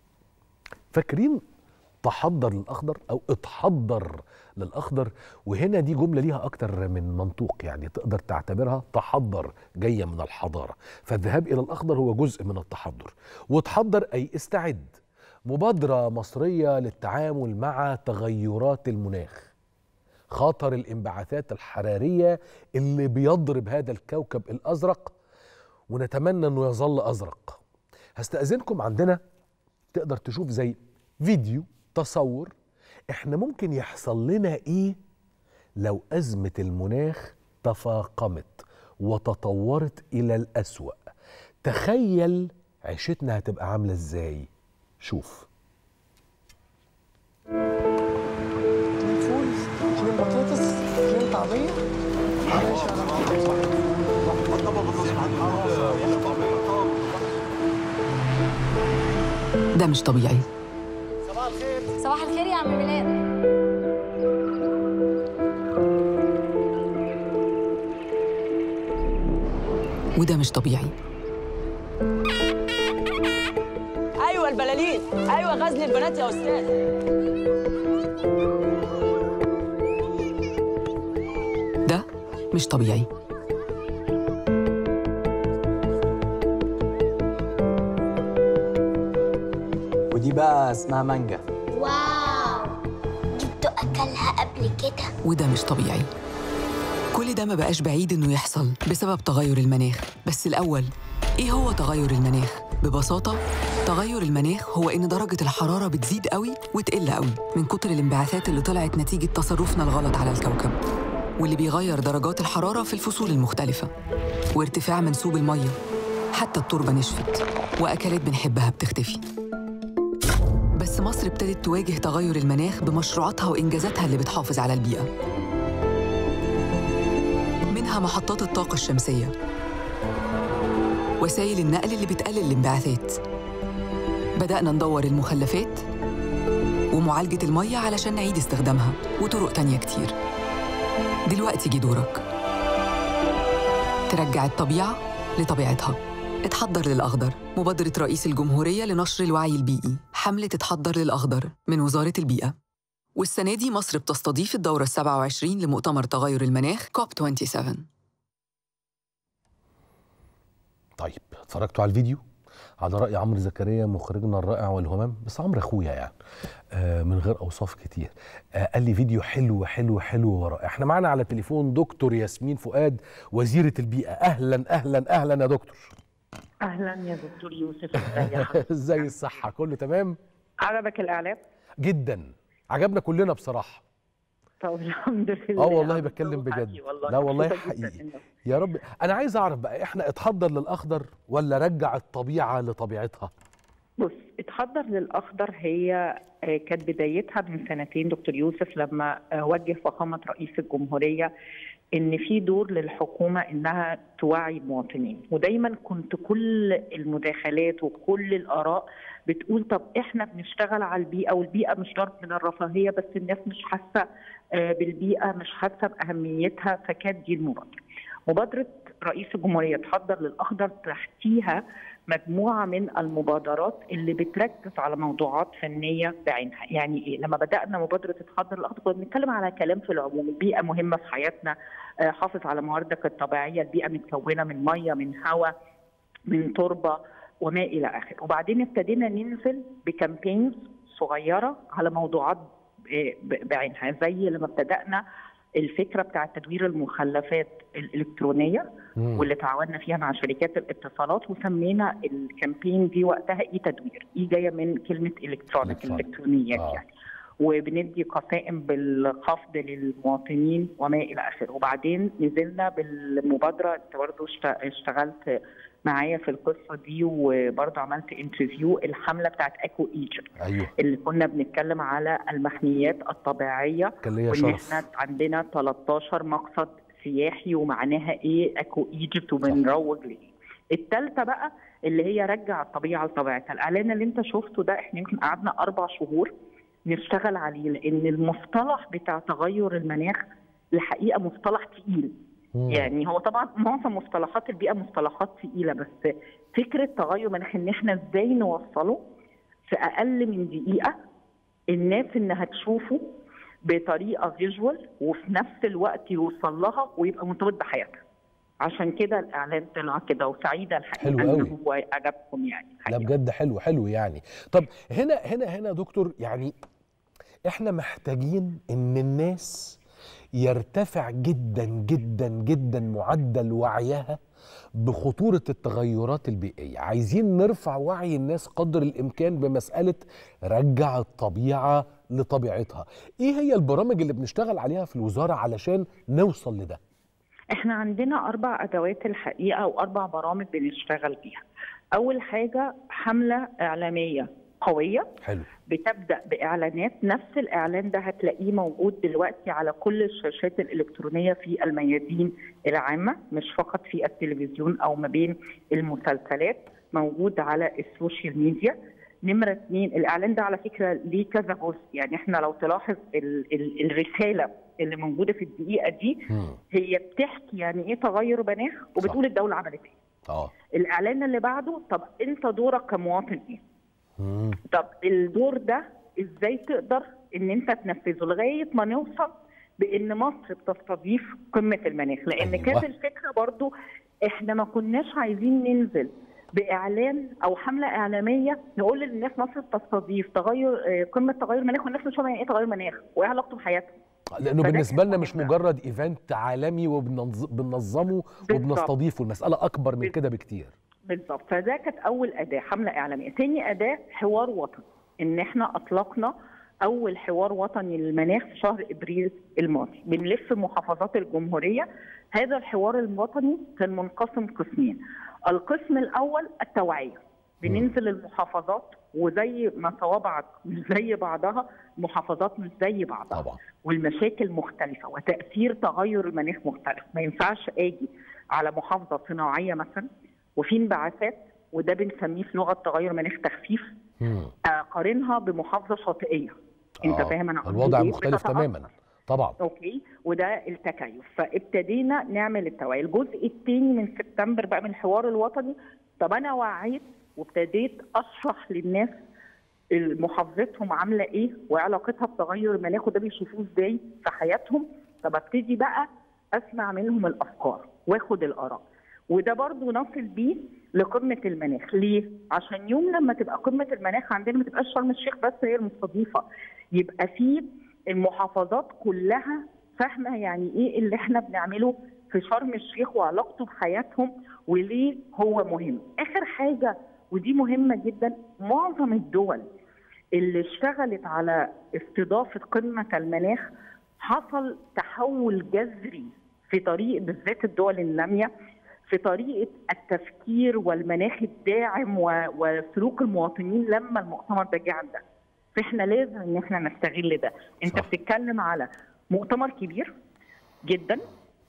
فاكرين تحضر للاخضر او اتحضر للاخضر وهنا دي جمله ليها اكتر من منطوق يعني تقدر تعتبرها تحضر جايه من الحضاره فالذهاب الى الاخضر هو جزء من التحضر وتحضر اي استعد مبادره مصريه للتعامل مع تغيرات المناخ خطر الانبعاثات الحراريه اللي بيضرب هذا الكوكب الازرق ونتمنى انه يظل ازرق هستاذنكم عندنا تقدر تشوف زي فيديو تصور احنا ممكن يحصل لنا ايه لو ازمه المناخ تفاقمت وتطورت الى الاسوا تخيل عيشتنا هتبقى عامله ازاي شوف اتنين فول اتنين بطاطس اتنين طعمية ده مش طبيعي صباح الخير يا عم ميلاد وده مش طبيعي ايوه البلالين ايوه غزل البنات يا استاذ ده مش طبيعي ودي بقى اسمها مانجا واو جبتوا اكلها قبل كده وده مش طبيعي كل ده ما بقاش بعيد إنه يحصل بسبب تغير المناخ بس الأول إيه هو تغير المناخ؟ ببساطة تغير المناخ هو إن درجة الحرارة بتزيد قوي وتقل قوي من كتر الانبعاثات اللي طلعت نتيجة تصرفنا الغلط على الكوكب واللي بيغير درجات الحرارة في الفصول المختلفة وارتفاع منسوب المية حتى التربة نشفت وأكلات بنحبها بتختفي بس مصر ابتدت تواجه تغير المناخ بمشروعاتها وإنجازاتها اللي بتحافظ على البيئة منها محطات الطاقة الشمسية وسائل النقل اللي بتقلل الانبعاثات بدأنا ندور المخلفات ومعالجة المية علشان نعيد استخدامها وطرق تانية كتير دلوقتي جه دورك ترجع الطبيعة لطبيعتها اتحضر للأخضر مبادرة رئيس الجمهورية لنشر الوعي البيئي حملة اتحضر للأخضر من وزارة البيئة والسنة دي مصر بتستضيف الدورة السبعة وعشرين لمؤتمر تغير المناخ كوب 27 طيب اتفرجتوا على الفيديو على رأي عمرو زكريا مخرجنا الرائع والهمام بس عمرو اخويا يعني آه من غير اوصاف كتير آه قال لي فيديو حلو حلو حلو ورائع احنا معانا على تليفون دكتور ياسمين فؤاد وزيرة البيئة اهلا اهلا اهلا يا دكتور اهلا يا دكتور يوسف ازي حضرتك؟ ازاي الصحة كله تمام عجبك الاعلام جدا عجبنا كلنا بصراحة طب الحمد لله اه والله بتكلم بجد والله لا والله مبسوطة جداً حقيقي إنك- يا رب انا عايز اعرف بقى احنا اتحضر للاخضر ولا رجع الطبيعة لطبيعتها بص اتحضر للاخضر هي آه، كانت بدايتها من سنتين دكتور يوسف لما آه، وجه فخامه رئيس الجمهوريه ان في دور للحكومه انها توعي المواطنين ودايما كنت كل المداخلات وكل الاراء بتقول طب احنا بنشتغل على البيئه والبيئه مش ضرب من الرفاهيه بس الناس مش حاسه آه، بالبيئه مش حاسه باهميتها فكانت دي المبادره مبادره رئيس الجمهوريه تحضر للاخضر تحتيها مجموعه من المبادرات اللي بتركز على موضوعات فنيه بعينها، يعني ايه؟ لما بدانا مبادره تحضر الاخضر كنا بنتكلم على كلام في العموم، البيئه مهمه في حياتنا، آه، حافظ على مواردك الطبيعيه، البيئه متكونه من ميه، من هواء، من تربه وما الى اخره، وبعدين ابتدينا ننزل بكامبينز صغيره على موضوعات آه، ب- بعينها، زي لما ابتدانا الفكره بتاعه تدوير المخلفات الالكترونيه مم. واللي تعاوننا فيها مع شركات الاتصالات وسمينا الكامبين دي وقتها اي تدوير اي جايه من كلمه الكترونيك الالكترونيات آه. يعني وبندي قسائم بالخفض للمواطنين وما الى اخره وبعدين نزلنا بالمبادره انت برضه اشت- اشتغلت معايا في القصه دي وبرضه عملت انترفيو الحمله بتاعت اكو ايجيبت ايوه اللي كنا بنتكلم على المحميات الطبيعيه كان ليا وان شرف. احنا عندنا 13 مقصد سياحي ومعناها ايه اكو ايجيبت وبنروج ليه الثالثه بقى اللي هي رجع الطبيعه لطبيعتها الاعلان اللي انت شفته ده احنا يمكن قعدنا اربع شهور نشتغل عليه لان المصطلح بتاع تغير المناخ الحقيقه مصطلح تقيل مم. يعني هو طبعا معظم مصطلحات البيئه مصطلحات تقيله بس فكره تغير المناخ ان احنا ازاي نوصله في اقل من دقيقه الناس انها تشوفه بطريقه فيجوال وفي نفس الوقت يوصل لها ويبقى مرتبط بحياتها عشان كده الاعلان طلع كده وسعيده الحقيقه حلو ان قوي. هو عجبكم يعني لا بجد حلو حلو يعني طب هنا هنا هنا يا دكتور يعني احنا محتاجين ان الناس يرتفع جدا جدا جدا معدل وعيها بخطورة التغيرات البيئية عايزين نرفع وعي الناس قدر الإمكان بمسألة رجع الطبيعة لطبيعتها إيه هي البرامج اللي بنشتغل عليها في الوزارة علشان نوصل لده احنا عندنا اربع ادوات الحقيقه واربع برامج بنشتغل بيها اول حاجه حمله اعلاميه قويه حلو بتبدا باعلانات نفس الاعلان ده هتلاقيه موجود دلوقتي على كل الشاشات الالكترونيه في الميادين العامه مش فقط في التلفزيون او ما بين المسلسلات موجود على السوشيال ميديا نمرة اثنين الإعلان ده على فكرة ليه كذا جزء يعني احنا لو تلاحظ ال ال الرسالة اللي موجودة في الدقيقة دي هي بتحكي يعني ايه تغير مناخ وبتقول الدولة عملت ايه اه الإعلان اللي بعده طب انت دورك كمواطن ايه طب الدور ده ازاي تقدر ان انت تنفذه لغايه ما نوصل بان مصر بتستضيف قمه المناخ لان أيوة. كانت الفكره برضو احنا ما كناش عايزين ننزل باعلان او حمله اعلاميه نقول للناس مصر بتستضيف تغير آه، قمه تغير مناخ والناس مش فاهمه يعني ايه تغير مناخ وايه علاقته بحياتها لانه فده بالنسبه كان لنا مش مجرد ايفنت عالمي وبننظمه وبنستضيفه المساله اكبر من كده بكتير بالظبط فده كانت اول اداه حمله اعلاميه تاني اداه حوار وطني ان احنا اطلقنا اول حوار وطني للمناخ في شهر ابريل الماضي بنلف محافظات الجمهوريه هذا الحوار الوطني كان منقسم قسمين القسم الاول التوعيه بننزل المحافظات وزي ما صوابعك مش زي بعضها محافظات مش زي بعضها طبعا. والمشاكل مختلفه وتاثير تغير المناخ مختلف ما ينفعش اجي على محافظه صناعيه مثلا وفي انبعاثات وده بنسميه في لغه تغير المناخ تخفيف اقارنها بمحافظه شاطئيه انت آه، فاهم انا قصدي الوضع إيه؟ مختلف بتتأثر. تماما طبعا اوكي وده التكيف فابتدينا نعمل التوعيه الجزء الثاني من سبتمبر بقى من الحوار الوطني طب انا وعيت وابتديت اشرح للناس محافظتهم عامله ايه وعلاقتها بتغير المناخ وده بيشوفوه ازاي في حياتهم طب ابتدي بقى اسمع منهم الافكار واخد الاراء وده برضو نصل بيه لقمه المناخ ليه عشان يوم لما تبقى قمه المناخ عندنا ما تبقاش شرم الشيخ بس هي المستضيفه يبقى في المحافظات كلها فاهمه يعني ايه اللي احنا بنعمله في شرم الشيخ وعلاقته بحياتهم وليه هو مهم اخر حاجه ودي مهمه جدا معظم الدول اللي اشتغلت على استضافه قمه المناخ حصل تحول جذري في طريق بالذات الدول الناميه في طريقه التفكير والمناخ الداعم و- وسلوك المواطنين لما المؤتمر ده جه عندنا فاحنا لازم ان احنا نستغل ده انت بتتكلم على مؤتمر كبير جدا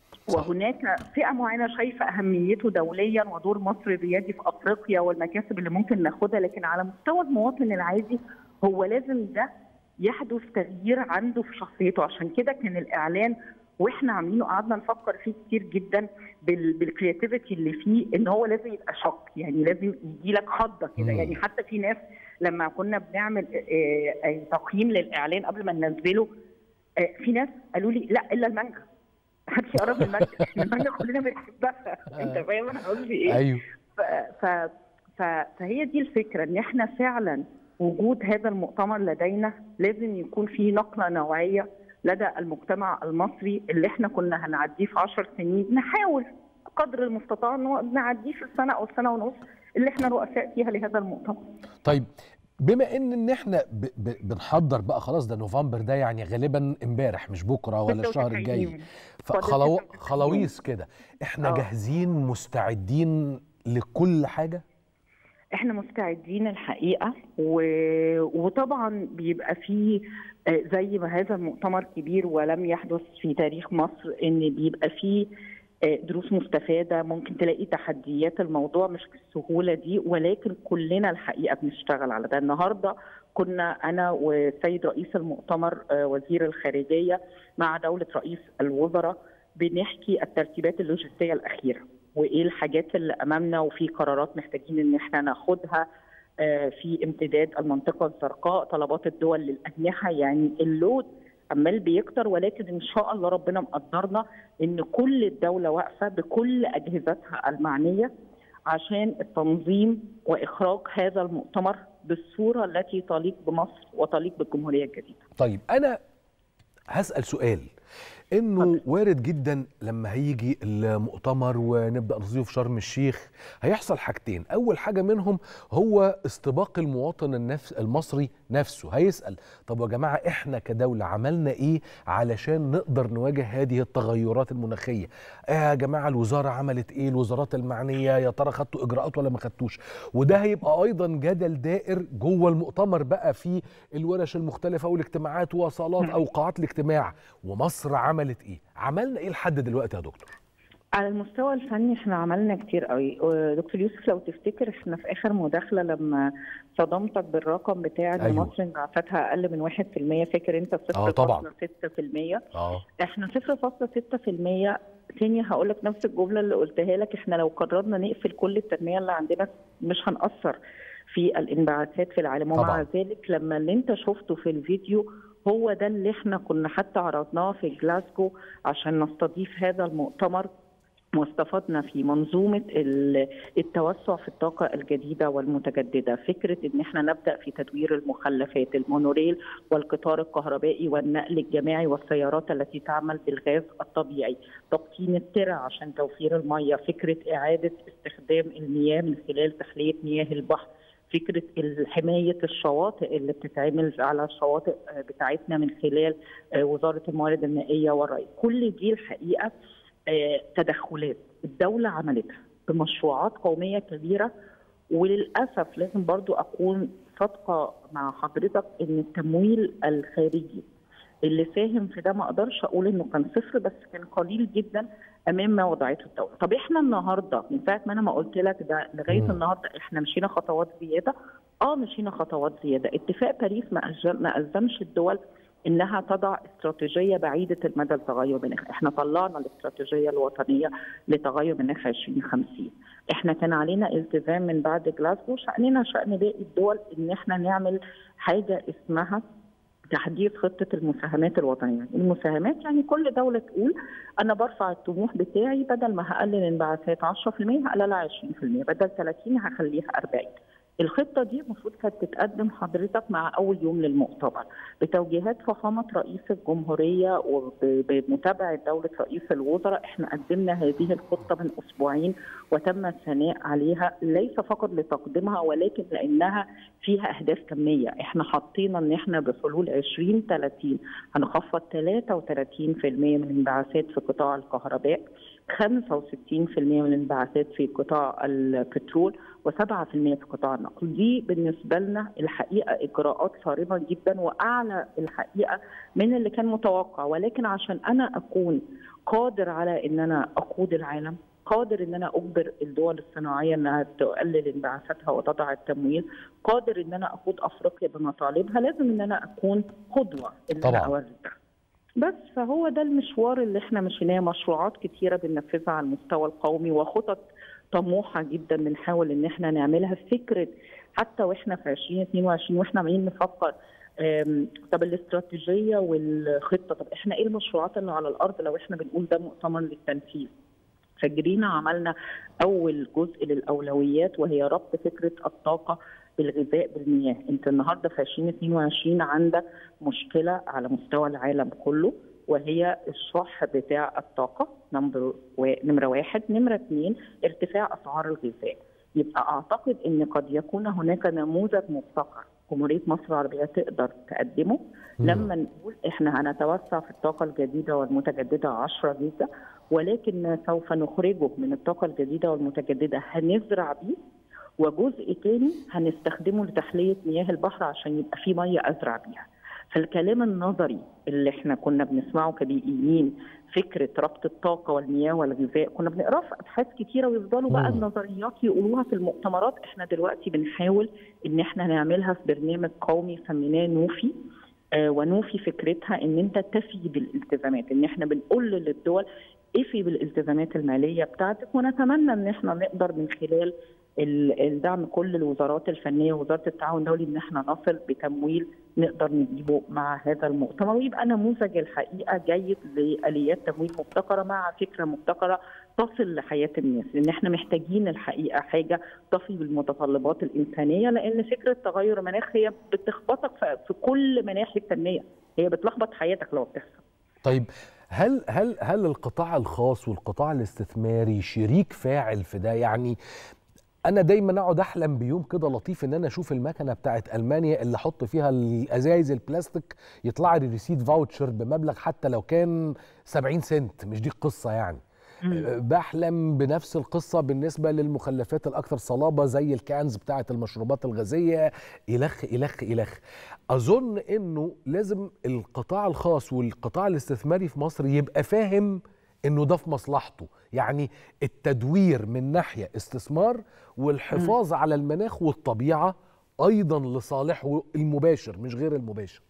وهناك فئه معينه شايفه اهميته دوليا ودور مصر الريادي في افريقيا والمكاسب اللي ممكن ناخدها لكن على مستوى المواطن العادي هو لازم ده يحدث تغيير عنده في شخصيته عشان كده كان الاعلان واحنا عاملينه قعدنا نفكر فيه كتير جدا بال- بالكرياتيفيتي اللي فيه ان هو لازم يبقى شوك يعني لازم يجي لك خضه كده يعني حتى في ناس لما كنا بنعمل آه، آه، تقييم للاعلان قبل ما ننزله آه، في ناس قالوا لي لا الا المانجا محدش يقرب من المانجا احنا المانجا كلنا بنحبها انت فاهم انا قصدي ايه؟ ايوه ف... ف... ف... فهي دي الفكره ان احنا فعلا وجود هذا المؤتمر لدينا لازم يكون فيه نقله نوعيه لدى المجتمع المصري اللي احنا كنا هنعديه في 10 سنين نحاول قدر المستطاع إنه نعديه في السنه او السنه ونص اللي احنا رؤساء فيها لهذا المؤتمر. طيب بما ان ان احنا ب ب بنحضر بقى خلاص ده نوفمبر ده يعني غالبا امبارح مش بكره ولا الشهر 96 الجاي يوم. فخلو فاضل 96 خلاويص كده احنا آه. جاهزين مستعدين لكل حاجه احنا مستعدين الحقيقه و... وطبعا بيبقى فيه آه، زي ما هذا المؤتمر كبير ولم يحدث في تاريخ مصر ان بيبقى فيه آه، دروس مستفاده ممكن تلاقي تحديات الموضوع مش بالسهوله دي ولكن كلنا الحقيقه بنشتغل على ده النهارده كنا انا والسيد رئيس المؤتمر آه، وزير الخارجيه مع دوله رئيس الوزراء بنحكي الترتيبات اللوجستيه الاخيره وايه الحاجات اللي امامنا وفي قرارات محتاجين ان احنا ناخدها آه، في امتداد المنطقه الزرقاء طلبات الدول للاجنحه يعني اللود عمال بيكتر ولكن ان شاء الله ربنا مقدرنا ان كل الدوله واقفه بكل اجهزتها المعنيه عشان التنظيم واخراج هذا المؤتمر بالصوره التي تليق بمصر وتليق بالجمهوريه الجديده. طيب انا هسال سؤال انه وارد جدا لما هيجي المؤتمر ونبدا نصيف في شرم الشيخ هيحصل حاجتين اول حاجه منهم هو استباق المواطن النفس المصري نفسه هيسال طب يا جماعه احنا كدوله عملنا ايه علشان نقدر نواجه هذه التغيرات المناخيه آه يا جماعه الوزاره عملت ايه الوزارات المعنيه يا ترى خدتوا اجراءات ولا ما خدتوش وده هيبقى ايضا جدل دائر جوه المؤتمر بقى في الورش المختلفه والاجتماعات وصالات او قاعات الاجتماع ومصر عملت ايه عملنا ايه لحد دلوقتي يا دكتور على المستوى الفني احنا عملنا كتير قوي دكتور يوسف لو تفتكر احنا في اخر مداخله لما صدمتك بالرقم بتاع ان أيوة. مصر انبعاثاتها اقل من 1% فاكر انت 0.6% اه طبعا اه احنا 0.6% تاني هقول لك نفس الجمله اللي قلتها لك احنا لو قررنا نقفل كل التنميه اللي عندنا مش هنأثر في الانبعاثات في العالم ومع طبعاً. ذلك لما اللي انت شفته في الفيديو هو ده اللي احنا كنا حتى عرضناه في جلاسكو عشان نستضيف هذا المؤتمر واستفدنا في منظومة ال- التوسع في الطاقة الجديدة والمتجددة فكرة ان احنا نبدأ في تدوير المخلفات المونوريل والقطار الكهربائي والنقل الجماعي والسيارات التي تعمل بالغاز الطبيعي تقطين الترع عشان توفير المياه فكرة إعادة استخدام المياه من خلال تحلية مياه البحر فكرة حماية الشواطئ اللي بتتعمل على الشواطئ آه، بتاعتنا من خلال آه، وزارة الموارد المائية والري كل دي الحقيقة آه، تدخلات الدولة عملتها بمشروعات قومية كبيرة وللأسف لازم برضو أكون صادقة مع حضرتك إن التمويل الخارجي اللي ساهم في ده ما اقدرش اقول انه كان صفر بس كان قليل جدا امام ما وضعته الدوله. طب احنا النهارده من ساعه ما انا ما قلت لك ده لغايه مم. النهارده احنا مشينا خطوات زياده اه مشينا خطوات زياده، اتفاق باريس ما ألزم- ما الزمش الدول انها تضع استراتيجيه بعيده المدى لتغير المناخ، احنا طلعنا الاستراتيجيه الوطنيه لتغير المناخ 2050 احنا كان علينا التزام من بعد جلاسكو شأننا شأن باقي الدول ان احنا نعمل حاجه اسمها تحديث خطة المساهمات الوطنية المساهمات يعني كل دولة تقول أنا برفع الطموح بتاعي بدل ما هقلل الانبعاثات 10% هقللها 20% بدل 30 هخليها 40 الخطة دي المفروض كانت تتقدم حضرتك مع أول يوم للمؤتمر بتوجيهات فخامة رئيس الجمهورية وبمتابعة دولة رئيس الوزراء احنا قدمنا هذه الخطة من أسبوعين وتم الثناء عليها ليس فقط لتقديمها ولكن لأنها فيها أهداف كمية احنا حطينا ان احنا بحلول 2030 هنخفض 33% من الانبعاثات في قطاع الكهرباء 65% من الانبعاثات في قطاع البترول و7% في قطاع النقل دي بالنسبة لنا الحقيقة إجراءات صارمة جدا وأعلى الحقيقة من اللي كان متوقع ولكن عشان أنا أكون قادر على أن أنا أقود العالم قادر ان انا اجبر الدول الصناعيه انها تقلل انبعاثاتها وتضع التمويل قادر ان انا اقود افريقيا بمطالبها لازم ان انا اكون قدوه ان طبعاً. انا اوري ده بس فهو ده المشوار اللي احنا مشيناه مشروعات كتيره بننفذها على المستوى القومي وخطط طموحه جدا بنحاول ان احنا نعملها فكره حتى واحنا في 2022 واحنا عمالين نفكر أم، طب الاستراتيجيه والخطه طب احنا ايه المشروعات اللي على الارض لو احنا بنقول ده مؤتمر للتنفيذ فجرينا عملنا اول جزء للاولويات وهي ربط فكره الطاقه بالغذاء بالمياه انت النهارده في 2022 عندك مشكله على مستوى العالم كله وهي الشح بتاع الطاقه نمبر و... نمره واحد نمره اثنين ارتفاع اسعار الغذاء يبقى اعتقد ان قد يكون هناك نموذج مبتكر جمهوريه مصر العربيه تقدر تقدمه لما نقول احنا هنتوسع في الطاقه الجديده والمتجدده 10 جيجا ولكن ما سوف نخرجه من الطاقه الجديده والمتجدده هنزرع بيه وجزء تاني هنستخدمه لتحليه مياه البحر عشان يبقى في ميه ازرع بيها. فالكلام النظري اللي احنا كنا بنسمعه كبيئيين فكره ربط الطاقه والمياه والغذاء كنا بنقراه في ابحاث كتيره ويفضلوا بقى النظريات يقولوها في المؤتمرات احنا دلوقتي بنحاول ان احنا نعملها في برنامج قومي سميناه نوفي آه، ونوفي فكرتها ان انت تفي بالالتزامات ان احنا بنقول للدول افي بالالتزامات الماليه بتاعتك ونتمنى ان احنا نقدر من خلال ال- الدعم كل الوزارات الفنيه ووزاره التعاون الدولي ان احنا نصل بتمويل نقدر نجيبه مع هذا المؤتمر ويبقى نموذج الحقيقه جيد لاليات تمويل مبتكره مع فكره مبتكره تصل لحياه الناس لان احنا محتاجين الحقيقه حاجه تفي بالمتطلبات الانسانيه لان فكره تغير المناخ هي بتخبطك في في كل مناحي التنميه هي بتلخبط حياتك لو بتحصل طيب هل هل هل القطاع الخاص والقطاع الاستثماري شريك فاعل في ده يعني انا دايما اقعد احلم بيوم كده لطيف ان انا اشوف المكنه بتاعت المانيا اللي احط فيها الازايز البلاستيك يطلع لي ريسيت فاوتشر بمبلغ حتى لو كان 70 سنت مش دي القصه يعني بحلم بنفس القصة بالنسبة للمخلفات الأكثر صلابة زي الكانز بتاعة المشروبات الغازية إلخ إلخ إلخ أظن أنه لازم القطاع الخاص والقطاع الاستثماري في مصر يبقى فاهم أنه ده في مصلحته يعني التدوير من ناحية استثمار والحفاظ على المناخ والطبيعة أيضا لصالحه المباشر مش غير المباشر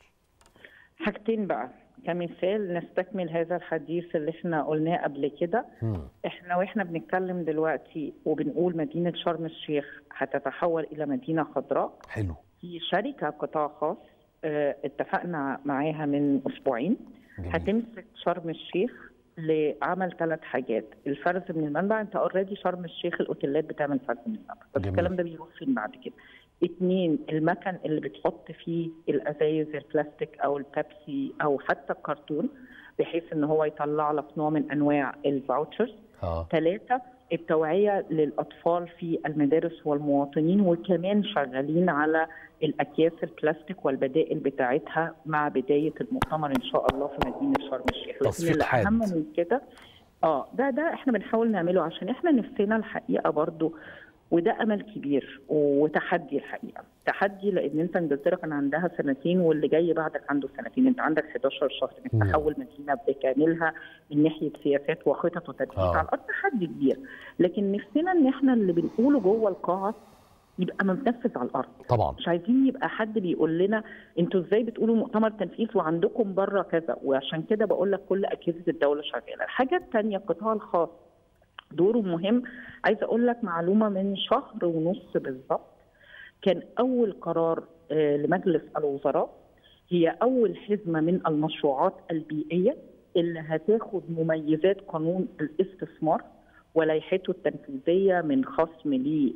حاجتين بقى كمثال نستكمل هذا الحديث اللي احنا قلناه قبل كده احنا واحنا بنتكلم دلوقتي وبنقول مدينه شرم الشيخ هتتحول الى مدينه خضراء حلو في شركه قطاع خاص اه اتفقنا معاها من اسبوعين جميل. هتمسك شرم الشيخ لعمل ثلاث حاجات الفرز من المنبع انت اوريدي شرم الشيخ الاوتيلات بتعمل فرز من المنبع بس جميل. الكلام ده بيروح فين بعد كده اتنين المكن اللي بتحط فيه الازايز البلاستيك او البيبسي او حتى الكرتون بحيث ان هو يطلع لك نوع من انواع الفاوتشرز اه ثلاثة التوعية للأطفال في المدارس والمواطنين وكمان شغالين على الأكياس البلاستيك والبدائل بتاعتها مع بداية المؤتمر إن شاء الله في مدينة شرم الشيخ لكن تصفيق حاد. الأهم من كده اه ده ده احنا بنحاول نعمله عشان احنا نفسنا الحقيقة برضو وده امل كبير وتحدي الحقيقه تحدي لان انت انجلترا كان عندها سنتين واللي جاي بعدك عنده سنتين انت عندك 11 شهر من نعم. تحول مدينه بكاملها من ناحيه سياسات وخطط وتدريب آه. على الارض تحدي كبير لكن نفسنا ان احنا اللي بنقوله جوه القاعه يبقى متنفذ على الارض طبعا مش عايزين يبقى حد بيقول لنا انتوا ازاي بتقولوا مؤتمر تنفيذ وعندكم بره كذا وعشان كده بقول لك كل اجهزه الدوله شغاله الحاجه الثانيه القطاع الخاص دوره مهم عايزه اقول لك معلومه من شهر ونص بالظبط كان اول قرار آه، لمجلس الوزراء هي اول حزمه من المشروعات البيئيه اللي هتاخد مميزات قانون الاستثمار ولائحته التنفيذيه من خصم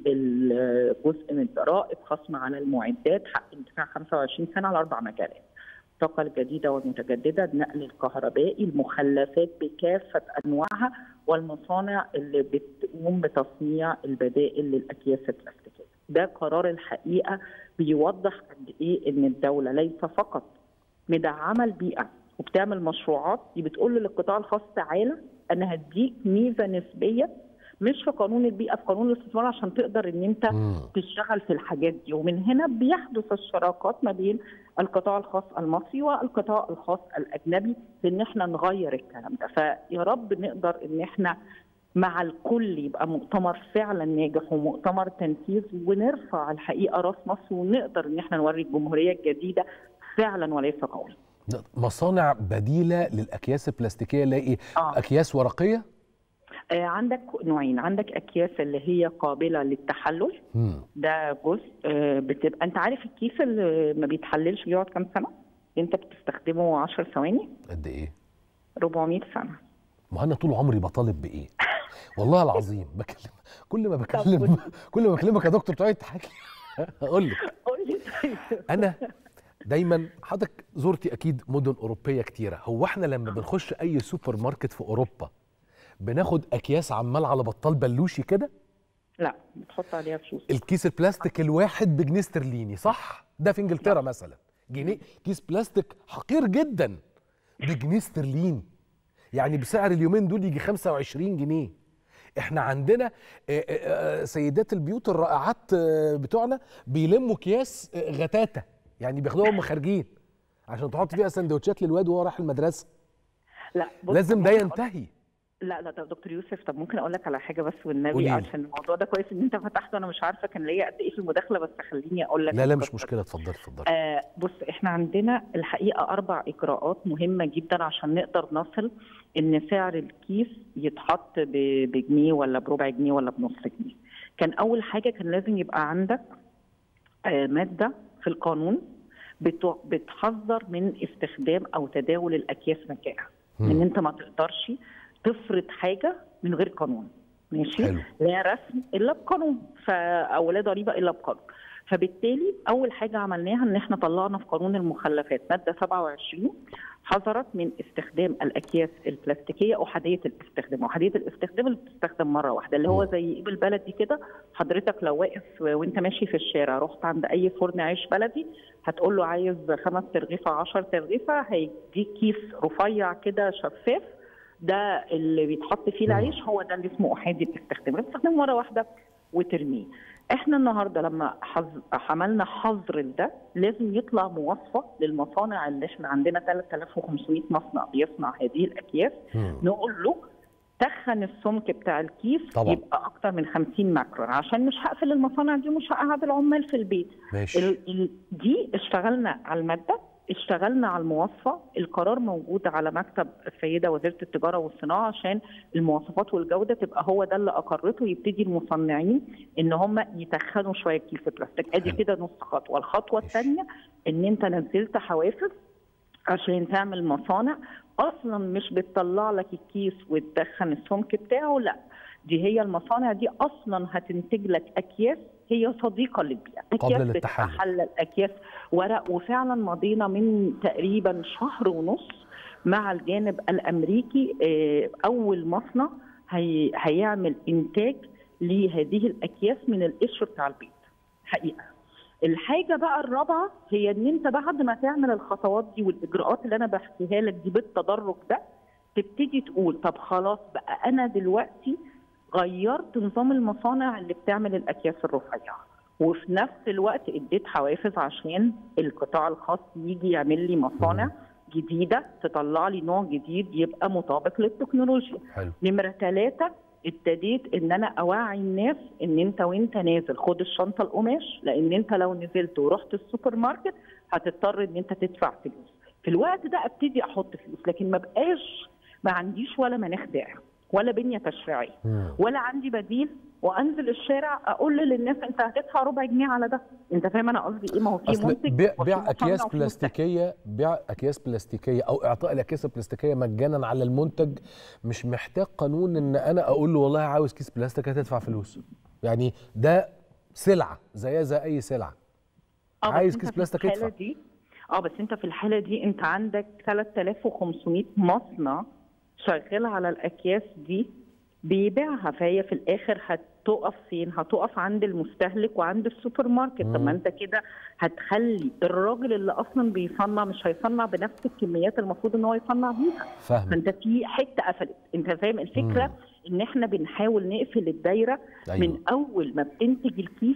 للجزء من الضرائب خصم على المعدات حق انتفاع 25 سنه على اربع مجالات الطاقة الجديدة والمتجددة النقل الكهربائي المخلفات بكافة أنواعها والمصانع اللي بتقوم بتصنيع البدائل للأكياس البلاستيكية ده قرار الحقيقة بيوضح قد إيه إن الدولة ليس فقط مدعمة البيئة وبتعمل مشروعات دي بتقول للقطاع الخاص تعالى أنا هديك ميزة نسبية مش في قانون البيئة في قانون الاستثمار عشان تقدر إن أنت تشتغل في الحاجات دي ومن هنا بيحدث الشراكات ما بين القطاع الخاص المصري والقطاع الخاص الاجنبي في ان احنا نغير الكلام ده فيا رب نقدر ان احنا مع الكل يبقى مؤتمر فعلا ناجح ومؤتمر تنفيذ ونرفع الحقيقه راس مصر ونقدر ان احنا نوري الجمهوريه الجديده فعلا وليس قولا مصانع بديله للاكياس البلاستيكيه اللي هي ايه اكياس ورقيه آه، عندك نوعين عندك اكياس اللي هي قابله للتحلل مم. ده جزء آه، بتبقى انت عارف الكيس اللي ما بيتحللش بيقعد كام سنه انت بتستخدمه 10 ثواني قد ايه 400 سنه ما انا طول عمري بطالب بايه والله العظيم بكلم كل ما بكلم كل ما بكلمك يا دكتور تقعد تحكي اقول لك قول لي انا دايما حضرتك زرتي اكيد مدن اوروبيه كتيره هو احنا لما بنخش اي سوبر ماركت في اوروبا بناخد اكياس عمال على بطال بلوشي كده لا بتحط عليها فلوس الكيس البلاستيك الواحد بجنيه استرليني صح ده في انجلترا مثلا جنيه كيس بلاستيك حقير جدا بجنيه استرليني يعني بسعر اليومين دول يجي 25 جنيه احنا عندنا آه، آه، آه، سيدات البيوت الرائعات آه، بتوعنا بيلموا اكياس آه، غتاتة يعني بياخدوها وهم خارجين عشان تحط فيها سندوتشات للواد وهو رايح المدرسه لا بص لازم ده ممكن أقول- ينتهي لا لا طب دكتور يوسف طب ممكن اقول لك على حاجه بس والنبي قوليلي. عشان الموضوع ده كويس ان انت فتحته انا مش عارفه كان ليا قد ايه في المداخله بس خليني اقول لك لا لا مش القصة. مشكله اتفضل اتفضل آه بص احنا عندنا الحقيقه اربع اجراءات مهمه جدا عشان نقدر نصل ان سعر الكيس يتحط ب- بجنيه ولا بربع جنيه ولا بنص جنيه. كان اول حاجه كان لازم يبقى عندك آه ماده في القانون بت- بتحذر من استخدام او تداول الاكياس مجانا. ان انت ما تقدرش تفرض حاجه من غير قانون. ماشي؟ حلو. لا رسم الا بقانون ف... او لا ضريبه الا بقانون. فبالتالي اول حاجه عملناها ان احنا طلعنا في قانون المخلفات ماده 27 حذرت من استخدام الاكياس البلاستيكيه احاديه الاستخدام، احاديه الاستخدام اللي بتستخدم مره واحده اللي هو زي ايه بالبلدي كده حضرتك لو واقف وانت ماشي في الشارع رحت عند اي فرن عيش بلدي هتقول له عايز خمس ترغيفه 10 ترغيفه هيديك كيس رفيع كده شفاف ده اللي بيتحط فيه العيش هو ده اللي اسمه احادي الاستخدام بتستخدمه مره واحده وترميه احنا النهارده لما حظ... عملنا حظر لده لازم يطلع مواصفه للمصانع اللي احنا عندنا 3500 مصنع بيصنع هذه الاكياس نقول له تخن السمك بتاع الكيس طبعا. يبقى اكتر من 50 ماكرون عشان مش هقفل المصانع دي ومش هقعد العمال في البيت ماشي. ال... ال... دي اشتغلنا على الماده اشتغلنا على المواصفه القرار موجود على مكتب السيده وزيره التجاره والصناعه عشان المواصفات والجوده تبقى هو ده اللي اقرته يبتدي المصنعين ان هم يتخنوا شويه كيس بلاستيك ادي كده نص خطوه الخطوه الثانيه ان انت نزلت حوافز عشان تعمل مصانع اصلا مش بتطلع لك الكيس وتدخن السمك بتاعه لا دي هي المصانع دي اصلا هتنتج لك اكياس هي صديقه للبيئه قابلة اكياس للتحلل. بتتحلل اكياس ورق وفعلا مضينا من تقريبا شهر ونص مع الجانب الامريكي آه، اول مصنع هي هيعمل انتاج لهذه الاكياس من القشر بتاع البيض حقيقه الحاجه بقى الرابعه هي ان انت بعد ما تعمل الخطوات دي والاجراءات اللي انا بحكيها لك دي بالتدرج ده تبتدي تقول طب خلاص بقى انا دلوقتي غيرت نظام المصانع اللي بتعمل الاكياس الرفيعه وفي نفس الوقت اديت حوافز عشان القطاع الخاص يجي يعمل لي مصانع جديده تطلع لي نوع جديد يبقى مطابق للتكنولوجيا حلو نمرة ثلاثة ابتديت ان انا اوعي الناس ان انت وانت نازل خد الشنطه القماش لان انت لو نزلت ورحت السوبر ماركت هتضطر ان انت تدفع فلوس في الوقت ده ابتدي احط فلوس لكن ما بقاش ما عنديش ولا مناخ داعم ولا بنيه تشريعيه ولا عندي بديل وانزل الشارع اقول للناس انت هتدفع ربع جنيه على ده انت فاهم انا قصدي ايه ما هو في اصل منتج بيع, وفي بيع مصنع اكياس وفي بلاستيكيه بيع اكياس بلاستيكيه او اعطاء الاكياس البلاستيكيه مجانا على المنتج مش محتاج قانون ان انا اقول له والله عاوز كيس بلاستيك هتدفع فلوس يعني ده سلعه زيها زي اي سلعه اه بس عايز انت كيس في بلاستيك الحالة ادفع دي اه بس انت في الحاله دي انت عندك 3500 مصنع شغال على الاكياس دي بيبيعها فهي في الاخر هتقف فين؟ هتقف عند المستهلك وعند السوبر ماركت طب ما انت كده هتخلي الراجل اللي اصلا بيصنع مش هيصنع بنفس الكميات المفروض ان هو يصنع بيها فاهم فانت في حته قفلت انت فاهم الفكره مم. ان احنا بنحاول نقفل الدايره أيوة. من اول ما بتنتج الكيس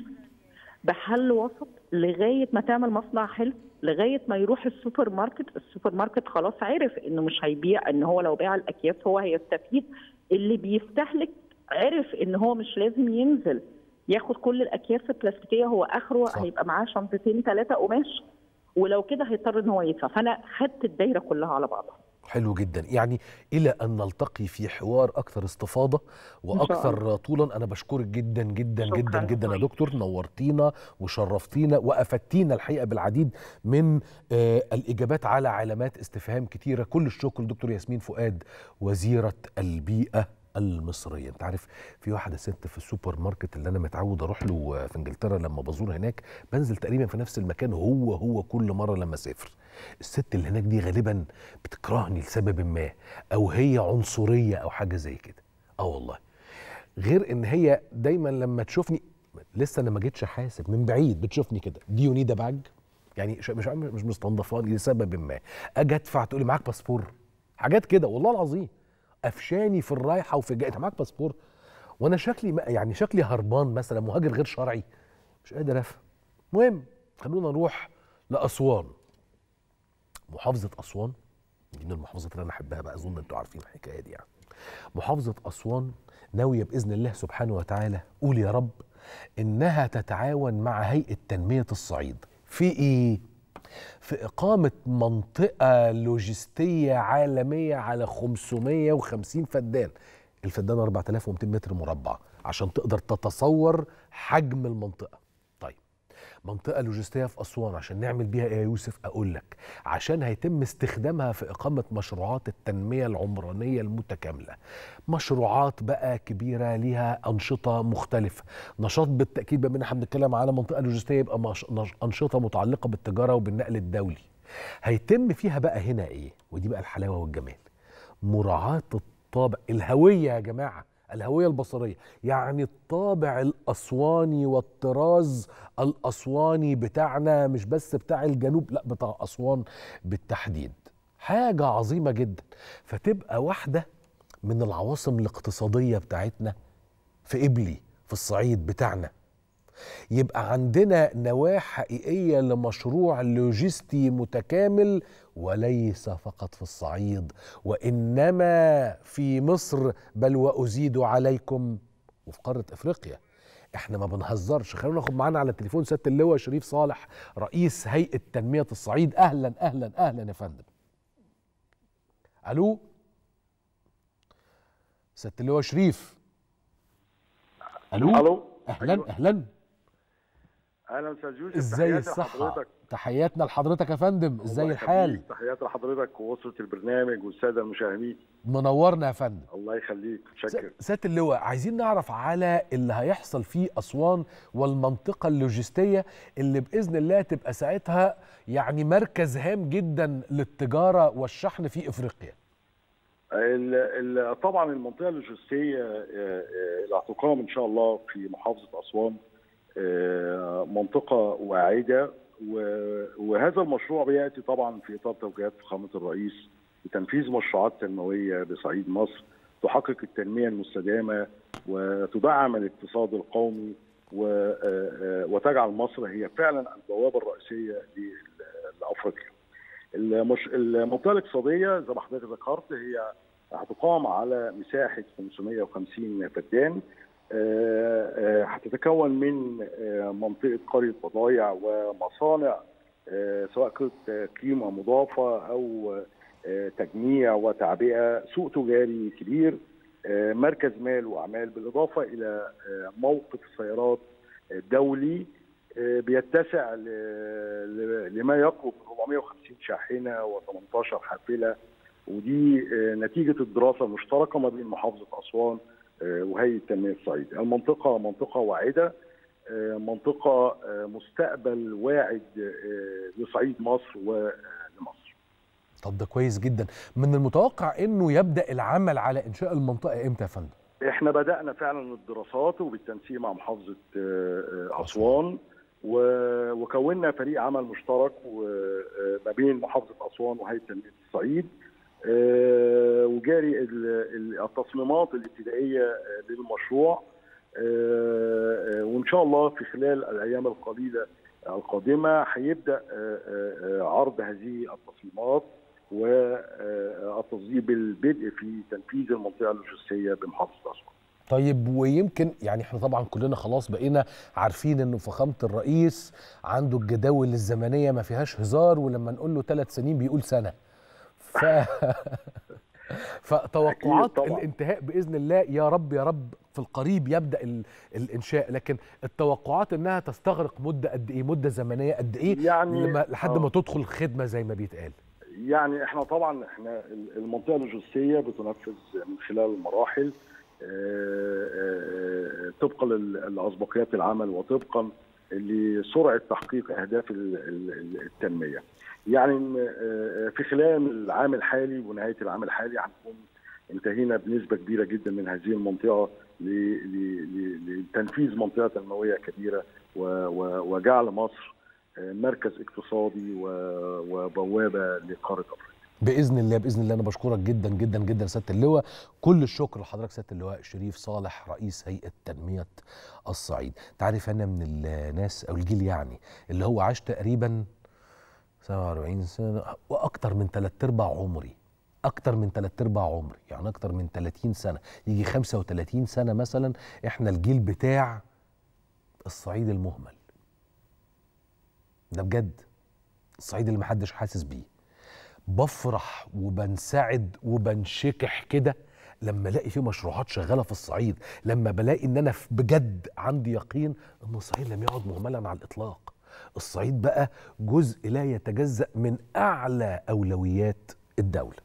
بحل وسط لغايه ما تعمل مصنع حلو لغايه ما يروح السوبر ماركت السوبر ماركت خلاص عرف انه مش هيبيع ان هو لو باع الاكياس هو هيستفيد اللي بيستهلك عرف ان هو مش لازم ينزل ياخد كل الاكياس البلاستيكيه هو اخره صح. هيبقى معاه شنطتين ثلاثه قماش ولو كده هيضطر ان هو يدفع فانا خدت الدايره كلها على بعضها حلو جدا يعني الى ان نلتقي في حوار اكثر استفاضه واكثر طولا انا بشكرك جدا جدا شكراً جدا جدا يا كويس. دكتور نورتينا وشرفتينا وافدتينا الحقيقه بالعديد من آه الاجابات على علامات استفهام كتيره كل الشكر لدكتور ياسمين فؤاد وزيره البيئه المصريه انت عارف في واحده ست في السوبر ماركت اللي انا متعود اروح له في انجلترا لما بزور هناك بنزل تقريبا في نفس المكان هو هو كل مره لما اسافر الست اللي هناك دي غالبا بتكرهني لسبب ما او هي عنصريه او حاجه زي كده اه والله غير ان هي دايما لما تشوفني لسه انا ما جيتش حاسب من بعيد بتشوفني كده دي يو نيد باج يعني ش- مش مش مستنضفاني لسبب ما اجي ادفع تقول لي معاك باسبور حاجات كده والله العظيم قفشاني في الرايحه وفي الجايه انت معاك باسبور وانا شكلي ما- يعني شكلي هربان مثلا مهاجر غير شرعي مش قادر افهم المهم خلونا نروح لاسوان محافظه اسوان دي من المحافظات اللي انا احبها بقى اظن انتوا عارفين الحكايه دي يعني محافظه اسوان ناويه باذن الله سبحانه وتعالى قول يا رب انها تتعاون مع هيئه تنميه الصعيد في ايه في إقامة منطقة لوجستية عالمية على 550 فدان الفدان 4200 متر مربع عشان تقدر تتصور حجم المنطقة طيب منطقة لوجستية في أسوان عشان نعمل بيها إيه يا يوسف أقول لك عشان هيتم استخدامها في إقامة مشروعات التنمية العمرانية المتكاملة مشروعات بقى كبيرة ليها أنشطة مختلفة نشاط بالتأكيد بما إن احنا بنتكلم على منطقة لوجستية يبقى مش... نش... أنشطة متعلقة بالتجارة وبالنقل الدولي هيتم فيها بقى هنا إيه ودي بقى الحلاوة والجمال مراعاة الطابع الهوية يا جماعة الهوية البصرية يعني الطابع الأسواني والطراز الأسواني بتاعنا مش بس بتاع الجنوب لا بتاع أسوان بالتحديد حاجة عظيمة جدا فتبقى واحدة من العواصم الاقتصادية بتاعتنا في إبلي في الصعيد بتاعنا يبقى عندنا نواة حقيقية لمشروع لوجستي متكامل وليس فقط في الصعيد وإنما في مصر بل وأزيد عليكم وفي قارة أفريقيا احنا ما بنهزرش خلونا ناخد معانا على التليفون سياده اللواء شريف صالح رئيس هيئه تنميه الصعيد اهلا اهلا اهلا يا فندم الو سياده اللواء شريف الو الو اهلا اهلا اهلا استاذ يوسف ازاي تحياتي الصحه لحضرتك. تحياتنا لحضرتك يا فندم ازاي الله الحال يخليك. تحياتي لحضرتك واسره البرنامج والساده المشاهدين منورنا يا فندم الله يخليك متشكر سياده اللواء عايزين نعرف على اللي هيحصل في اسوان والمنطقه اللوجستيه اللي باذن الله تبقى ساعتها يعني مركز هام جدا للتجاره والشحن في افريقيا ال- ال- طبعا المنطقه اللوجستيه آه، آه، اللي هتقام ان شاء الله في محافظه اسوان آه، منطقه واعده و- وهذا المشروع بياتي طبعا في اطار توجيهات فخامه الرئيس لتنفيذ مشروعات تنمويه بصعيد مصر تحقق التنميه المستدامه وتدعم الاقتصاد القومي و- آه، آه، وتجعل مصر هي فعلا البوابه الرئيسيه ل- لافريقيا. المش... المنطقه الاقتصاديه زي ما حضرتك ذكرت هي هتقام على مساحه 550 فدان آه، آه، هتتكون من آه، منطقه قريه بضايع ومصانع آه، سواء كانت قيمه مضافه او آه، تجميع وتعبئه سوق تجاري كبير آه، مركز مال واعمال بالاضافه الى آه، موقف سيارات دولي آه، بيتسع ل- ل- لما يقرب من 450 شاحنه و18 حافله ودي آه، نتيجه الدراسه المشتركه ما بين محافظه اسوان آه، وهيئه تنميه الصعيد. المنطقه منطقه واعده آه، منطقه آه، مستقبل واعد آه، لصعيد مصر ولمصر. طب ده كويس جدا من المتوقع انه يبدا العمل على انشاء المنطقه امتى يا فندم احنا بدانا فعلا الدراسات وبالتنسيق مع محافظه آه، آه، اسوان و- وكونا فريق عمل مشترك و- آه، ما بين محافظه اسوان وهيئه تنميه الصعيد آه، وجاري ال- ال- التصميمات الابتدائيه آه، للمشروع آه، آه، وان شاء الله في خلال الايام القليله القادمه هيبدا آه، آه، آه، عرض هذه التصميمات والتصدير بالبدء في تنفيذ المنطقه اللوجستيه بمحافظه اسوان. طيب ويمكن يعني احنا طبعا كلنا خلاص بقينا عارفين انه فخامه الرئيس عنده الجداول الزمنيه ما فيهاش هزار ولما نقول له ثلاث سنين بيقول سنه ف فتوقعات طبعاً. الانتهاء باذن الله يا رب يا رب في القريب يبدا ال... الانشاء لكن التوقعات انها تستغرق مده قد ايه مده زمنيه قد ايه يعني- لما لحد آه. ما تدخل الخدمه زي ما بيتقال يعني احنا طبعا احنا المنطقه اللوجستيه بتنفذ من خلال مراحل آه، آه، طبقا لل- لاسبقيات العمل وطبقا لسرعه تحقيق اهداف ال- ال- التنميه. يعني آه، في خلال العام الحالي ونهايه العام الحالي هنكون انتهينا بنسبه كبيره جدا من هذه المنطقه ل- ل- ل- لتنفيذ منطقه تنمويه كبيره و- و- وجعل مصر آه، مركز اقتصادي و- وبوابه لقاره افريقيا. باذن الله باذن الله انا بشكرك جدا جدا جدا سياده اللواء كل الشكر لحضرتك سياده اللواء شريف صالح رئيس هيئه تنميه الصعيد تعرف انا من الناس او الجيل يعني اللي هو عاش تقريبا 47 سنه واكتر من ثلاث ارباع عمري اكتر من ثلاث ارباع عمري يعني اكتر من 30 سنه يجي 35 سنه مثلا احنا الجيل بتاع الصعيد المهمل ده بجد الصعيد اللي محدش حاسس بيه بفرح وبنسعد وبنشكح كده لما الاقي في مشروعات شغاله في الصعيد لما بلاقي ان انا في- بجد عندي يقين ان الصعيد لم يعد مهملا على الاطلاق الصعيد بقى جزء لا يتجزا من اعلى اولويات الدوله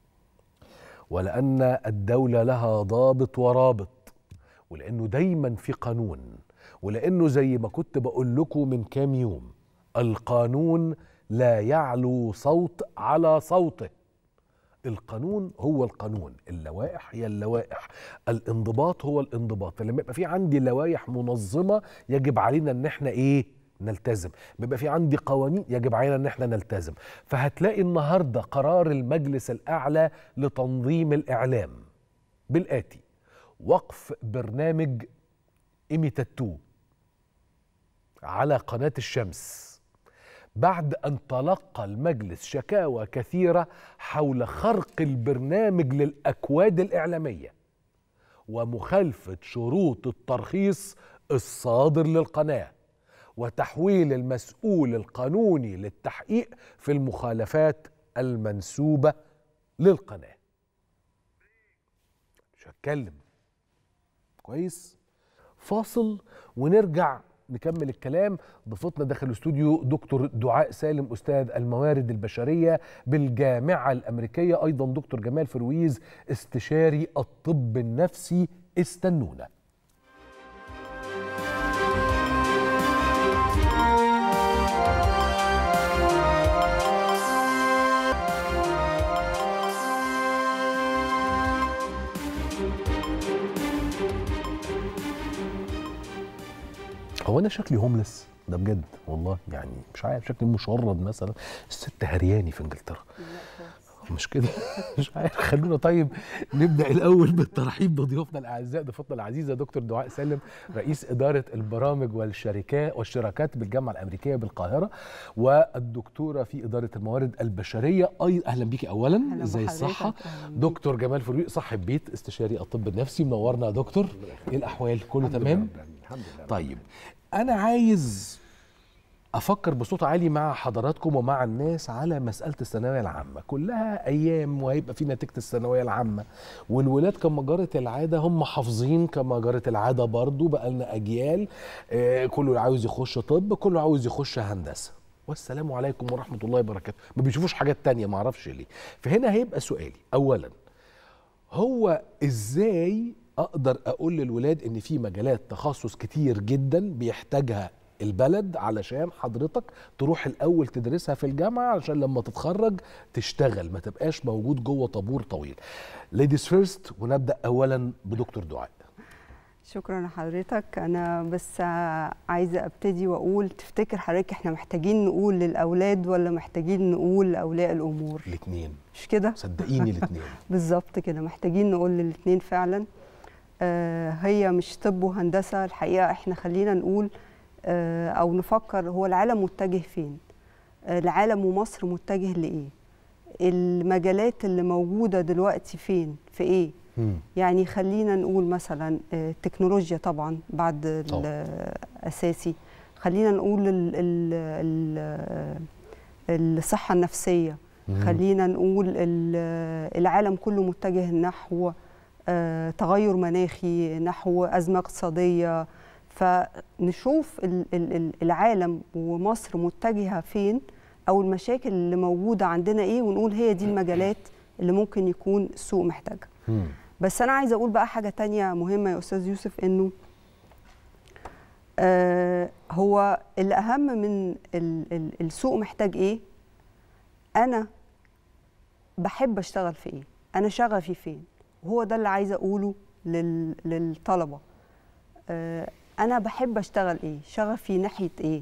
ولان الدوله لها ضابط ورابط ولانه دايما في قانون ولانه زي ما كنت بقول لكم من كام يوم القانون لا يعلو صوت على صوته القانون هو القانون اللوائح هي اللوائح الانضباط هو الانضباط فلما يبقى في عندي لوائح منظمه يجب علينا ان احنا ايه نلتزم بيبقى في عندي قوانين يجب علينا ان احنا نلتزم فهتلاقي النهارده قرار المجلس الاعلى لتنظيم الاعلام بالاتي وقف برنامج ايميتاتو على قناه الشمس بعد ان تلقى المجلس شكاوى كثيره حول خرق البرنامج للاكواد الاعلاميه ومخالفه شروط الترخيص الصادر للقناه وتحويل المسؤول القانوني للتحقيق في المخالفات المنسوبه للقناه مش هتكلم كويس فاصل ونرجع نكمل الكلام ضيفتنا داخل الاستوديو دكتور دعاء سالم استاذ الموارد البشريه بالجامعه الامريكيه ايضا دكتور جمال فرويز استشاري الطب النفسي استنونا هو انا شكلي هوملس ده بجد والله يعني مش عارف شكلي مشرد مثلا الست هرياني في انجلترا مش كده مش عارف خلونا طيب نبدا الاول بالترحيب بضيوفنا الاعزاء ضيفتنا العزيزه دكتور دعاء سالم رئيس اداره البرامج والشركات والشراكات بالجامعه الامريكيه بالقاهره والدكتوره في اداره الموارد البشريه اي اهلا بيكي اولا أهلا ازاي بحضرتك، الصحه أهلا بيك. دكتور جمال فرويق صاحب بيت استشاري الطب النفسي منورنا يا دكتور ايه الاحوال كله تمام طيب انا عايز افكر بصوت عالي مع حضراتكم ومع الناس على مساله الثانويه العامه كلها ايام وهيبقى في نتيجه الثانويه العامه والولاد كما جرت العاده هم حافظين كما جرت العاده برضو بقالنا اجيال آه كله عاوز يخش طب كله عاوز يخش هندسه والسلام عليكم ورحمه الله وبركاته ما بيشوفوش حاجات تانية ما اعرفش ليه فهنا هيبقى سؤالي اولا هو ازاي اقدر اقول للولاد ان في مجالات تخصص كتير جدا بيحتاجها البلد علشان حضرتك تروح الاول تدرسها في الجامعه علشان لما تتخرج تشتغل ما تبقاش موجود جوه طابور طويل ليديز فيرست ونبدا اولا بدكتور دعاء شكرا لحضرتك انا بس عايزه ابتدي واقول تفتكر حضرتك احنا محتاجين نقول للاولاد ولا محتاجين نقول لاولياء الامور الاثنين مش كده صدقيني الاثنين بالظبط كده محتاجين نقول للاثنين فعلا آه هي مش طب وهندسه الحقيقه احنا خلينا نقول آه او نفكر هو العالم متجه فين آه العالم ومصر متجه لايه المجالات اللي موجوده دلوقتي فين في ايه يعني خلينا نقول مثلا آه، التكنولوجيا طبعا بعد الاساسي خلينا نقول ال ال ال الصحه النفسيه مم. خلينا نقول ال- العالم كله متجه نحو آه، تغير مناخي نحو ازمه اقتصاديه فنشوف ال- ال- ال- العالم ومصر متجهه فين او المشاكل اللي موجوده عندنا ايه ونقول هي دي المجالات اللي ممكن يكون السوق محتاجها بس انا عايزه اقول بقى حاجه تانية مهمه يا استاذ يوسف انه آه هو الاهم من ال ال السوق محتاج ايه انا بحب اشتغل في ايه انا شغفي فين وهو ده اللي عايزه اقوله لل للطلبه آه انا بحب اشتغل ايه شغفي ناحيه ايه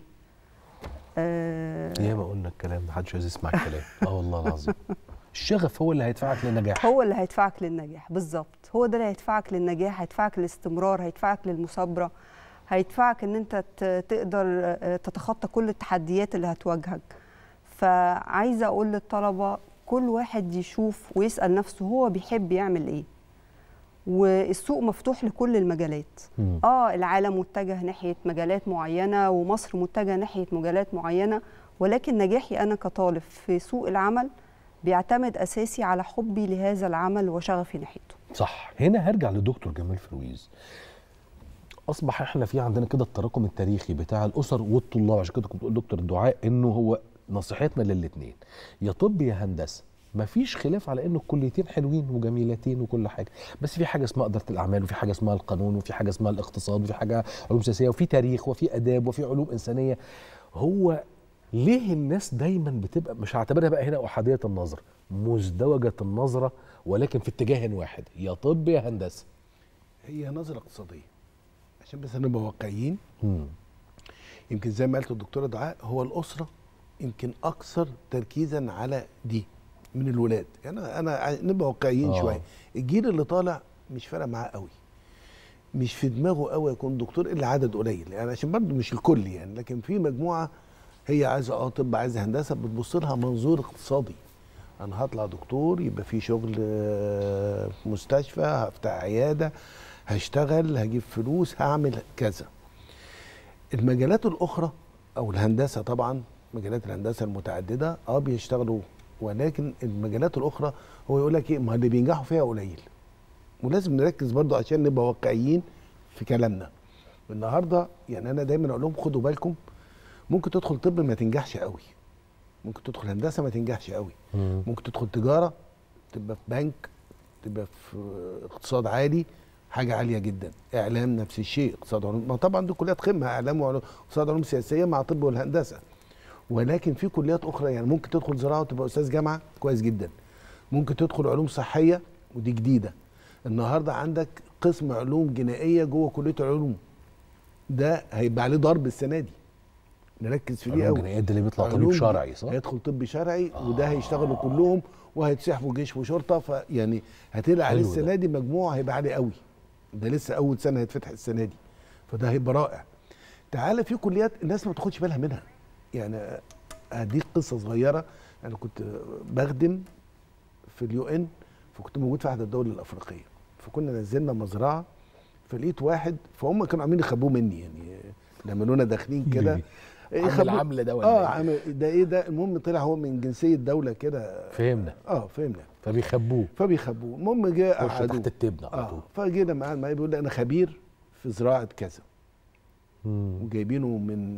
آه ياما قلنا الكلام محدش عايز يسمع الكلام اه والله العظيم الشغف هو اللي هيدفعك للنجاح هو اللي هيدفعك للنجاح بالظبط هو ده اللي هيدفعك للنجاح هيدفعك للاستمرار هيدفعك للمثابره هيدفعك ان انت ت- تقدر آه، تتخطى كل التحديات اللي هتواجهك فعايزه اقول للطلبه كل واحد يشوف ويسال نفسه هو بيحب يعمل ايه والسوق مفتوح لكل المجالات مم. اه العالم متجه ناحيه مجالات معينه ومصر متجهه ناحيه مجالات معينه ولكن نجاحي انا كطالب في سوق العمل بيعتمد اساسي على حبي لهذا العمل وشغفي ناحيته صح هنا هرجع لدكتور جمال فرويز اصبح احنا في عندنا كده التراكم التاريخي بتاع الاسر والطلاب عشان كده كنت بقول دكتور الدعاء انه هو نصيحتنا للاثنين يا طب يا هندسه مفيش خلاف على انه الكليتين حلوين وجميلتين وكل حاجه بس في حاجه اسمها اداره الاعمال وفي حاجه اسمها القانون وفي حاجه اسمها الاقتصاد وفي حاجه علوم سياسيه وفي تاريخ وفي اداب وفي علوم انسانيه هو ليه الناس دايما بتبقى مش هعتبرها بقى هنا احاديه النظر مزدوجه النظره ولكن في اتجاه واحد يا طب يا هندسه هي نظره اقتصاديه عشان بس نبقى واقعيين يمكن زي ما قالت الدكتوره دعاء هو الاسره يمكن اكثر تركيزا على دي من الولاد يعني انا انا عاي- نبقى واقعيين آه. شويه الجيل اللي طالع مش فارق معاه قوي مش في دماغه قوي يكون دكتور الا عدد قليل يعني عشان برضه مش الكل يعني لكن في مجموعه هي عايزه اه طب عايزه هندسه بتبص لها منظور اقتصادي انا هطلع دكتور يبقى في شغل آه، في مستشفى هفتح عياده هشتغل هجيب فلوس هعمل كذا المجالات الاخرى او الهندسه طبعا مجالات الهندسه المتعدده اه بيشتغلوا ولكن المجالات الاخرى هو يقول لك ايه ما اللي بينجحوا فيها قليل ولازم نركز برضو عشان نبقى واقعيين في كلامنا النهارده يعني انا دايما اقول لهم خدوا بالكم ممكن تدخل طب ما تنجحش قوي ممكن تدخل هندسه ما تنجحش قوي ممكن تدخل تجاره تبقى في بنك تبقى في اقتصاد عالي حاجه عاليه جدا اعلام نفس الشيء اقتصاد علوم ما طبعا دي كليات قمه اعلام وعلوم اقتصاد علوم سياسيه مع طب والهندسه ولكن في كليات اخرى يعني ممكن تدخل زراعه وتبقى استاذ جامعه كويس جدا ممكن تدخل علوم صحيه ودي جديده النهارده عندك قسم علوم جنائيه جوه كليه العلوم ده هيبقى عليه ضرب السنه دي نركز في دي علوم قوي جنائيات ده اللي بيطلع طبيب علوم شرعي صح؟ هيدخل طب شرعي آه. وده هيشتغلوا كلهم وهيتسحبوا جيش وشرطه فيعني هتلاقي عليه حلو ده. السنه دي مجموع هيبقى عالي قوي ده لسه اول سنه هيتفتح السنه دي فده هيبقى رائع تعالى في كليات الناس ما بتاخدش بالها منها يعني هديك قصه صغيره انا كنت بخدم في اليو ان فكنت موجود في احد الدول الافريقيه فكنا نزلنا مزرعه فلقيت واحد فهم كانوا عاملين يخبوه مني يعني لما لنا داخلين كده عامل يخبوا- عاملة ده ولا اه إيه؟ عامل ده ايه ده المهم طلع هو من جنسيه دوله كده فهمنا اه فهمنا فبيخبوه فبيخبوه المهم جه خش قعدوه. تحت التبنه على اه طول فجينا معاه معاه بيقول لي انا خبير في زراعه كذا وجايبينه من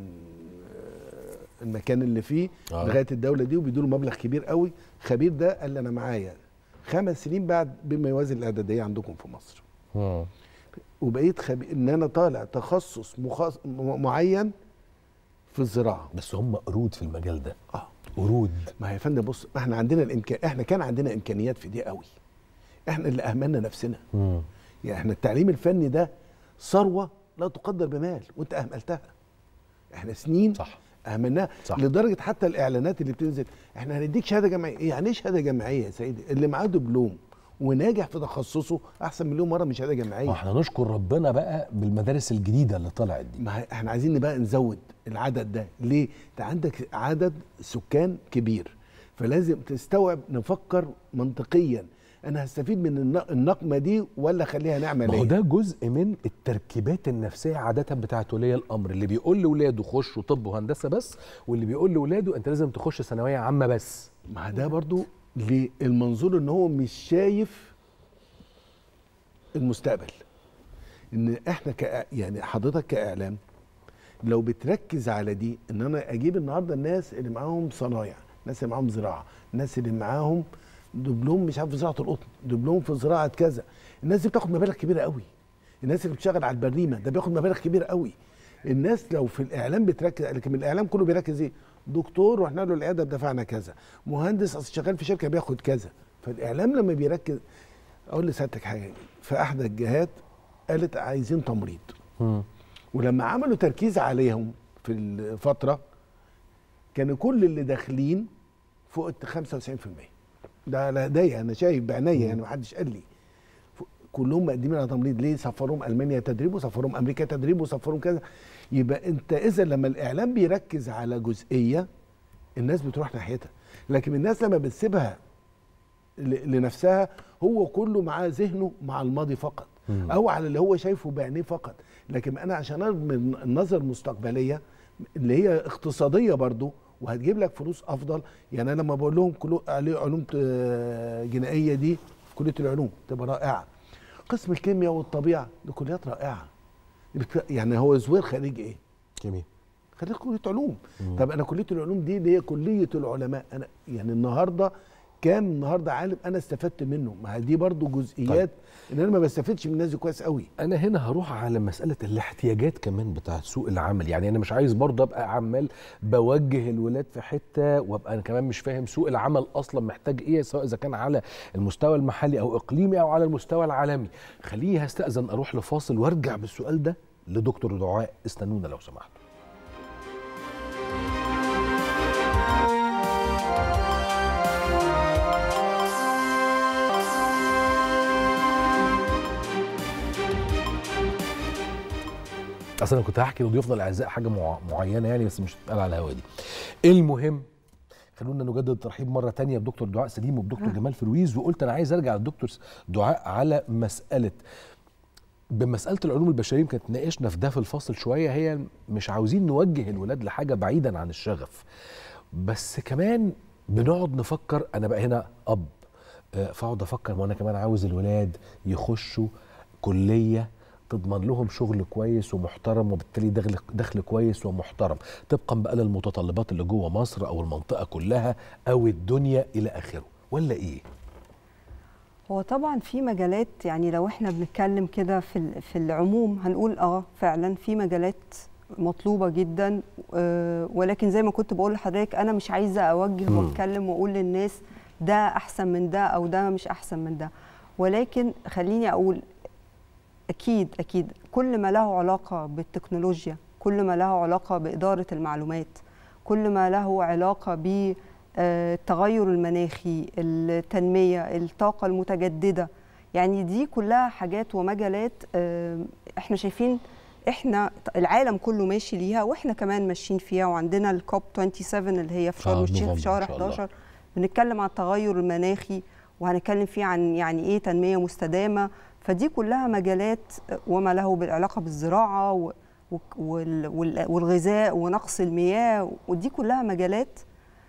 آه، المكان اللي فيه آه. لغايه الدوله دي وبيدوا له مبلغ كبير قوي خبير ده قال لي انا معايا خمس سنين بعد بما يوازي الاعداديه عندكم في مصر مم. وبقيت خبير ان انا طالع تخصص مخص... م- معين في الزراعه بس هم قرود في المجال ده اه قرود ما هي يا فندم بص احنا عندنا الامكان احنا كان عندنا امكانيات في دي قوي احنا اللي اهملنا نفسنا مم. يعني احنا التعليم الفني ده ثروه لا تقدر بمال وانت اهملتها احنا سنين صح اهملناها صح. لدرجه حتى الاعلانات اللي بتنزل احنا هنديك شهاده جامعيه إيه يعني ايه شهاده جامعيه يا سيدي اللي معاه دبلوم وناجح في تخصصه احسن مليون مره من شهاده جامعيه واحنا نشكر ربنا بقى بالمدارس الجديده اللي طلعت دي ما هي- احنا عايزين بقى نزود العدد ده ليه انت عندك عدد سكان كبير فلازم تستوعب نفكر منطقيا انا هستفيد من الن- النقمه دي ولا اخليها نعمه ما هو ليه ده جزء من التركيبات النفسيه عاده بتاعت ولي الامر اللي بيقول لاولاده خشوا طب وهندسه بس واللي بيقول لاولاده انت لازم تخش ثانويه عامه بس ما ده برضو للمنظور ان هو مش شايف المستقبل ان احنا ك يعني حضرتك كاعلام لو بتركز على دي ان انا اجيب النهارده الناس اللي معاهم صنايع الناس اللي معاهم زراعه الناس اللي معاهم دبلوم مش عارف في زراعه القطن دبلوم في زراعه كذا الناس دي بتاخد مبالغ كبيره قوي الناس اللي بتشتغل على البريمه ده بياخد مبالغ كبيره قوي الناس لو في الاعلام بتركز لكن الاعلام كله بيركز ايه دكتور رحنا له العياده بدفعنا كذا مهندس اصل شغال في شركه بياخد كذا فالاعلام لما بيركز اقول لسيادتك حاجه في احدى الجهات قالت عايزين تمريض ولما عملوا تركيز عليهم في الفتره كانوا كل اللي داخلين فوق ال 95% ده على ايديا انا شايف بعينيا يعني ما حدش قال لي ف- كلهم مقدمين على تمريض ليه سفروهم المانيا تدريب وسفروهم امريكا تدريب وسفروهم كذا يبقى انت اذا لما الاعلام بيركز على جزئيه الناس بتروح ناحيتها لكن الناس لما بتسيبها ل- لنفسها هو كله معاه ذهنه مع الماضي فقط مم. او على اللي هو شايفه بعينيه فقط لكن انا عشان ارمي النظر المستقبليه اللي هي اقتصاديه برضو وهتجيب لك فلوس افضل يعني انا لما بقول لهم كلو عليه علوم آه، جنائيه دي في كليه العلوم تبقى رائعه قسم الكيمياء والطبيعه دي كليات رائعه بت- يعني هو زوير خريج ايه كيمياء خريج كليه علوم مم. طب انا كليه العلوم دي اللي هي كليه العلماء انا يعني النهارده كام النهارده عالم انا استفدت منه ما هي دي برضو جزئيات ان انا ما بستفدش من الناس دي كويس قوي انا هنا هروح على مساله الاحتياجات كمان بتاعت سوق العمل يعني انا مش عايز برضه ابقى عمال بوجه الولاد في حته وابقى انا كمان مش فاهم سوق العمل اصلا محتاج ايه سواء اذا كان على المستوى المحلي او اقليمي او على المستوى العالمي خليني هستاذن اروح لفاصل وارجع بالسؤال ده لدكتور دعاء استنونا لو سمحتوا اصل انا كنت هحكي لضيوفنا الاعزاء حاجه مع... معينه يعني بس مش هتتقال على الهوا دي المهم خلونا نجدد الترحيب مره تانية بدكتور دعاء سليم وبدكتور جمال فرويز وقلت انا عايز ارجع للدكتور دعاء على مساله بمساله العلوم البشريه يمكن اتناقشنا في ده في الفاصل شويه هي مش عاوزين نوجه الولاد لحاجه بعيدا عن الشغف بس كمان بنقعد نفكر انا بقى هنا اب آه، فاقعد افكر وانا كمان عاوز الولاد يخشوا كليه تضمن لهم شغل كويس ومحترم وبالتالي دخل دخل كويس ومحترم طبقا بقى للمتطلبات اللي جوه مصر او المنطقه كلها او الدنيا الى اخره ولا ايه هو طبعا في مجالات يعني لو احنا بنتكلم كده في ال- في العموم هنقول اه فعلا في مجالات مطلوبه جدا آه، ولكن زي ما كنت بقول لحضرتك انا مش عايزه اوجه مم. واتكلم واقول للناس ده احسن من ده او ده مش احسن من ده ولكن خليني اقول اكيد اكيد كل ما له علاقه بالتكنولوجيا كل ما له علاقه باداره المعلومات كل ما له علاقه ب آه، التغير المناخي التنميه الطاقه المتجدده يعني دي كلها حاجات ومجالات آه، احنا شايفين احنا العالم كله ماشي ليها واحنا كمان ماشيين فيها وعندنا الكوب 27 اللي هي في شرم آه، الشيخ نوفمبر في شهر إن شاء الله. 11 بنتكلم عن التغير المناخي وهنتكلم فيه عن يعني ايه تنميه مستدامه فدي كلها مجالات وما له بالعلاقه بالزراعه و- و- وال- وال- والغذاء ونقص المياه ودي كلها مجالات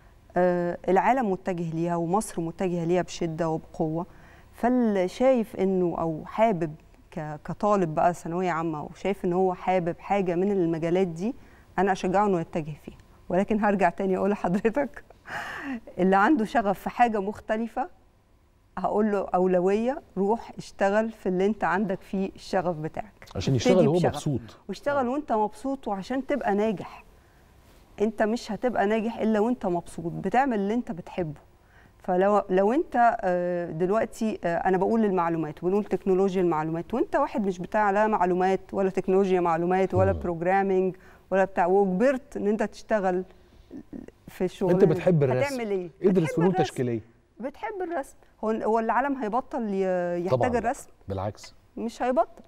آه، العالم متجه ليها ومصر متجهه ليها بشده وبقوه فاللي شايف انه او حابب ك- كطالب بقى ثانويه عامه وشايف ان هو حابب حاجه من المجالات دي انا اشجعه انه يتجه فيها ولكن هرجع تاني اقول لحضرتك اللي عنده شغف في حاجه مختلفه هقول له اولويه روح اشتغل في اللي انت عندك فيه الشغف بتاعك عشان ابتدي يشتغل وهو بشغف. مبسوط واشتغل وانت مبسوط وعشان تبقى ناجح انت مش هتبقى ناجح الا وانت مبسوط بتعمل اللي انت بتحبه فلو لو انت آه، دلوقتي آه، انا بقول المعلومات ونقول تكنولوجيا المعلومات وانت واحد مش بتاع لا معلومات ولا تكنولوجيا معلومات ولا بروجرامينج ولا بتاع وكبرت ان انت تشتغل في الشغل انت بتحب الرسم هتعمل ايه ادرس بتحب فنون الرسم. تشكيليه بتحب الرسم هو هو العالم هيبطل ي- يحتاج طبعاً. الرسم بالعكس مش هيبطل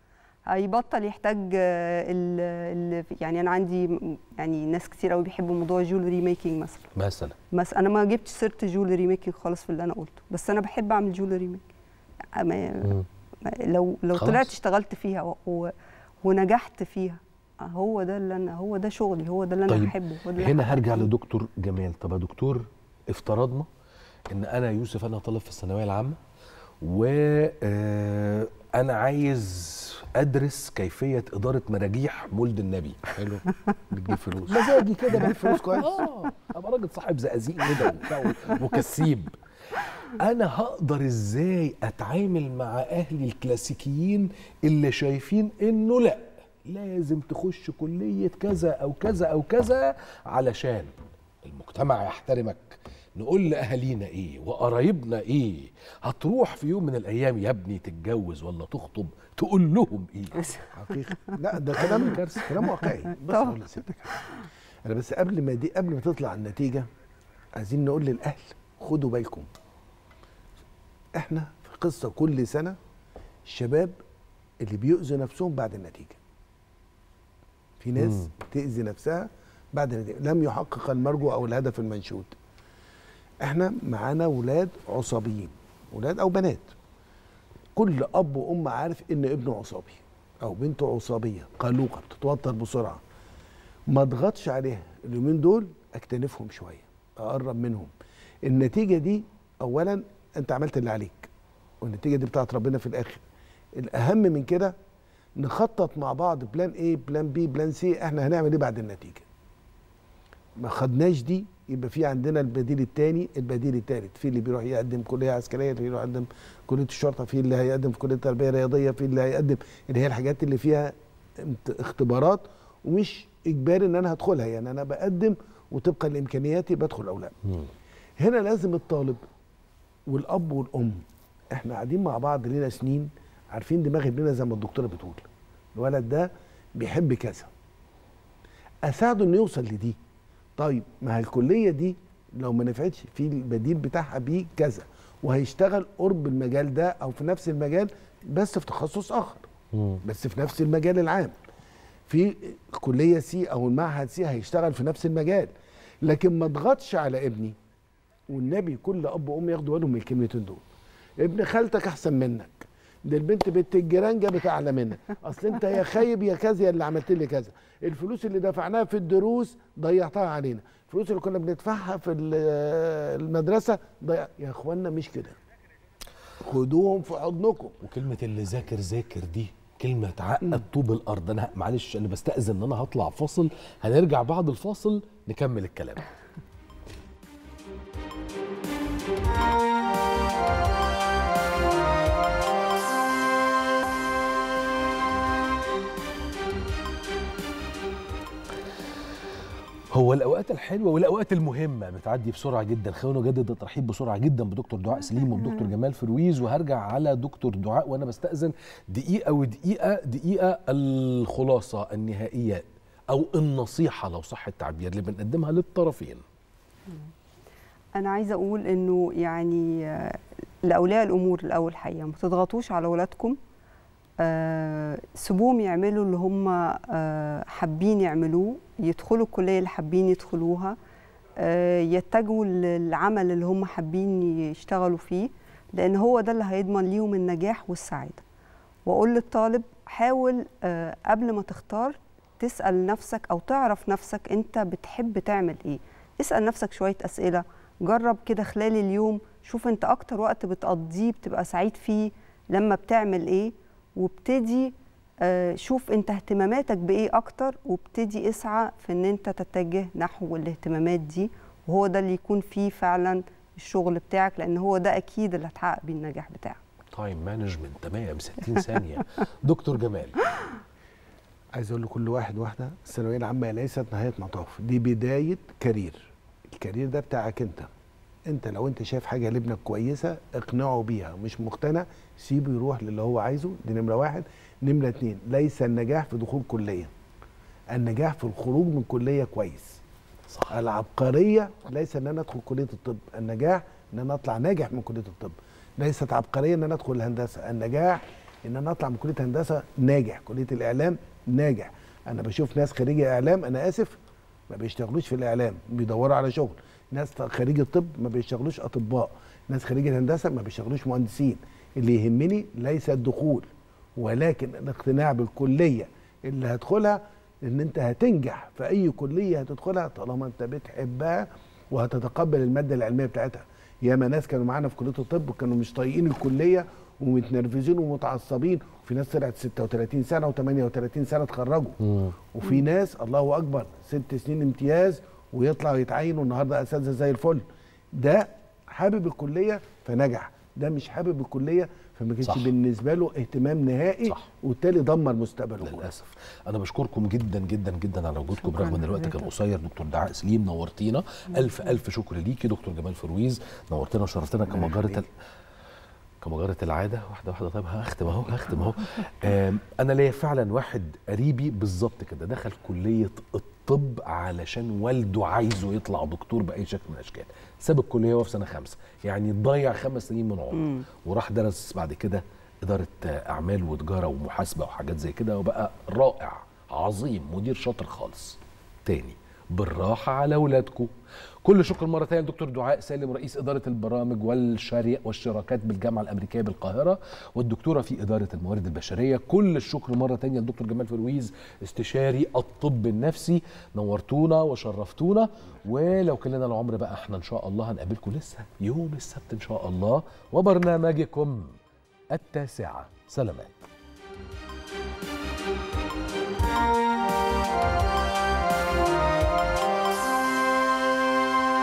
هيبطل يحتاج آه، ال ال يعني انا عندي م- يعني ناس كتير قوي بيحبوا موضوع جولري ميكنج مثلا مثلا بس انا ما جبتش سيره جولري ميكنج خالص في اللي انا قلته بس انا بحب اعمل جولري ميكنج ما ما- لو لو خلاص. طلعت اشتغلت فيها و- و- ونجحت فيها هو ده اللي انا هو ده شغلي هو ده اللي انا طيب بحبه هو ده اللي هنا أنا هرجع لدكتور جمال طب يا دكتور افترضنا ان انا يوسف انا طالب في الثانويه العامه وانا عايز ادرس كيفيه اداره مراجيح مولد النبي حلو بتجيب فلوس مزاجي كده بجيب فلوس كويس. اه ابقى راجل صاحب زقازيق كده وبتاع وكسيب انا هقدر ازاي اتعامل مع اهلي الكلاسيكيين اللي شايفين انه لا لازم تخش كليه كذا او كذا او كذا علشان المجتمع يحترمك نقول لاهالينا ايه وقرايبنا ايه هتروح في يوم من الايام يا ابني تتجوز ولا تخطب تقول لهم ايه حقيقي لا ده كلام كلام واقعي بس طبعاً. اقول لسيادتك حاجة. انا بس قبل ما دي قبل ما تطلع النتيجه عايزين نقول للاهل خدوا بالكم احنا في قصه كل سنه الشباب اللي بيؤذوا نفسهم بعد النتيجه في ناس مم. تأذي نفسها بعد النتيجه لم يحقق المرجو او الهدف المنشود احنا معانا ولاد عصابيين ولاد او بنات كل اب وام عارف ان ابنه عصابي او بنته عصابيه قلوقه بتتوتر بسرعه ما اضغطش عليها اليومين دول اكتنفهم شويه اقرب منهم النتيجه دي اولا انت عملت اللي عليك والنتيجه دي بتاعت ربنا في الاخر الاهم من كده نخطط مع بعض بلان ايه بلان بي بلان سي احنا هنعمل ايه بعد النتيجه ما خدناش دي يبقى في عندنا البديل الثاني البديل الثالث في اللي بيروح يقدم كليه عسكريه اللي بيروح يقدم كليه الشرطه في اللي هيقدم في كليه تربيه رياضيه في اللي هيقدم اللي هي الحاجات اللي فيها امت- اختبارات ومش اجباري ان انا هدخلها يعني انا بقدم وطبقا لامكانياتي بدخل او لا هنا لازم الطالب والاب والام احنا قاعدين مع بعض لينا سنين عارفين دماغ ابننا زي ما الدكتوره بتقول الولد ده بيحب كذا اساعده انه يوصل لدي طيب ما هي الكليه دي لو ما نفعتش في البديل بتاعها بيه كذا وهيشتغل قرب المجال ده او في نفس المجال بس في تخصص اخر بس في نفس المجال العام في كليه سي او المعهد سي هيشتغل في نفس المجال لكن ما اضغطش على ابني والنبي كل اب وام ياخدوا بالهم من الكلمتين دول ابن خالتك احسن منك ده البنت بنت الجيران جابت اعلى منك اصل انت يا خايب يا كذا يا اللي عملت لي كذا الفلوس اللي دفعناها في الدروس ضيعتها علينا الفلوس اللي كنا بندفعها في ال- المدرسه ضيع يا اخوانا مش كده خدوهم في حضنكم وكلمه اللي ذاكر ذاكر دي كلمه تعقد طوب الارض انا معلش انا بستاذن ان انا هطلع فاصل هنرجع بعد الفاصل نكمل الكلام هو الاوقات الحلوه والاوقات المهمه بتعدي بسرعه جدا خلونا نجدد الترحيب بسرعه جدا بدكتور دعاء سليم وبدكتور جمال فرويز وهرجع على دكتور دعاء وانا بستاذن دقيقه ودقيقه دقيقه الخلاصه النهائيه او النصيحه لو صح التعبير اللي بنقدمها للطرفين انا عايزه اقول انه يعني آه، لاولياء الامور الاول حقيقه ما تضغطوش على اولادكم آه، سيبوهم يعملوا اللي هم آه، حابين يعملوه يدخلوا الكليه اللي حابين يدخلوها آه، يتجهوا للعمل اللي هم حابين يشتغلوا فيه لان هو ده اللي هيضمن ليهم النجاح والسعاده واقول للطالب حاول آه، قبل ما تختار تسال نفسك او تعرف نفسك انت بتحب تعمل ايه اسال نفسك شويه اسئله جرب كده خلال اليوم شوف انت اكتر وقت بتقضيه بتبقى سعيد فيه لما بتعمل ايه وابتدي آه، شوف انت اهتماماتك بايه اكتر وابتدي اسعى في ان انت تتجه نحو الاهتمامات دي وهو ده اللي يكون فيه فعلا الشغل بتاعك لان هو ده اكيد اللي هتحقق بيه النجاح بتاعك تايم مانجمنت تمام 60 ثانيه دكتور جمال عايز اقول لكل واحد واحده الثانويه العامه ليست نهايه مطاف دي بدايه كارير الكارير ده بتاعك انت انت لو انت شايف حاجه لابنك كويسه اقنعه بيها مش مقتنع سيبه يروح للي هو عايزه دي نمره واحد نمره اتنين ليس النجاح في دخول كليه النجاح في الخروج من كليه كويس صح. العبقريه ليس ان انا ادخل كليه الطب النجاح ان انا اطلع ناجح من كليه الطب ليست عبقريه ان انا ادخل الهندسه النجاح ان انا اطلع من كليه هندسه ناجح كليه الاعلام ناجح انا بشوف ناس خريجه اعلام انا اسف ما بيشتغلوش في الاعلام بيدوروا على شغل ناس خريج الطب ما بيشتغلوش اطباء ناس خريج الهندسه ما بيشتغلوش مهندسين اللي يهمني ليس الدخول ولكن الاقتناع بالكليه اللي هدخلها ان انت هتنجح في اي كليه هتدخلها طالما انت بتحبها وهتتقبل الماده العلميه بتاعتها ياما ناس كانوا معانا في كليه الطب وكانوا مش طايقين الكليه ومتنرفزين ومتعصبين وفي ناس طلعت 36 سنه و38 سنه اتخرجوا وفي ناس الله اكبر ست سنين امتياز ويطلعوا يتعينوا النهارده اساتذه زي الفل ده حابب الكليه فنجح ده مش حابب الكليه فما كانش صح. بالنسبه له اهتمام نهائي صح. وبالتالي دمر مستقبله للاسف انا بشكركم جدا جدا جدا على وجودكم شكراً رغم ان الوقت كان لحضرتك. قصير دكتور دعاء سليم نورتينا الف الف شكر ليكي دكتور جمال فرويز نورتنا وشرفتنا كمجره ال... كمجرة العادة واحدة واحدة طيب هختم اهو هختم اهو آم، أنا ليا فعلا واحد قريبي بالظبط كده دخل كلية الطب علشان والده عايزه يطلع دكتور بأي شكل من الأشكال ساب الكلية وهو في سنة خمسة يعني ضيع خمس سنين من عمره مم. وراح درس بعد كده إدارة أعمال وتجارة ومحاسبة وحاجات زي كده وبقى رائع عظيم مدير شاطر خالص تاني بالراحة على أولادكم كل شكر مرة تانية لدكتور دعاء سالم رئيس إدارة البرامج والشري والشراكات بالجامعة الأمريكية بالقاهرة والدكتورة في إدارة الموارد البشرية كل الشكر مرة تانية لدكتور جمال فرويز استشاري الطب النفسي نورتونا وشرفتونا ولو كان لنا العمر بقى احنا إن شاء الله هنقابلكم لسه يوم السبت إن شاء الله وبرنامجكم التاسعة سلامات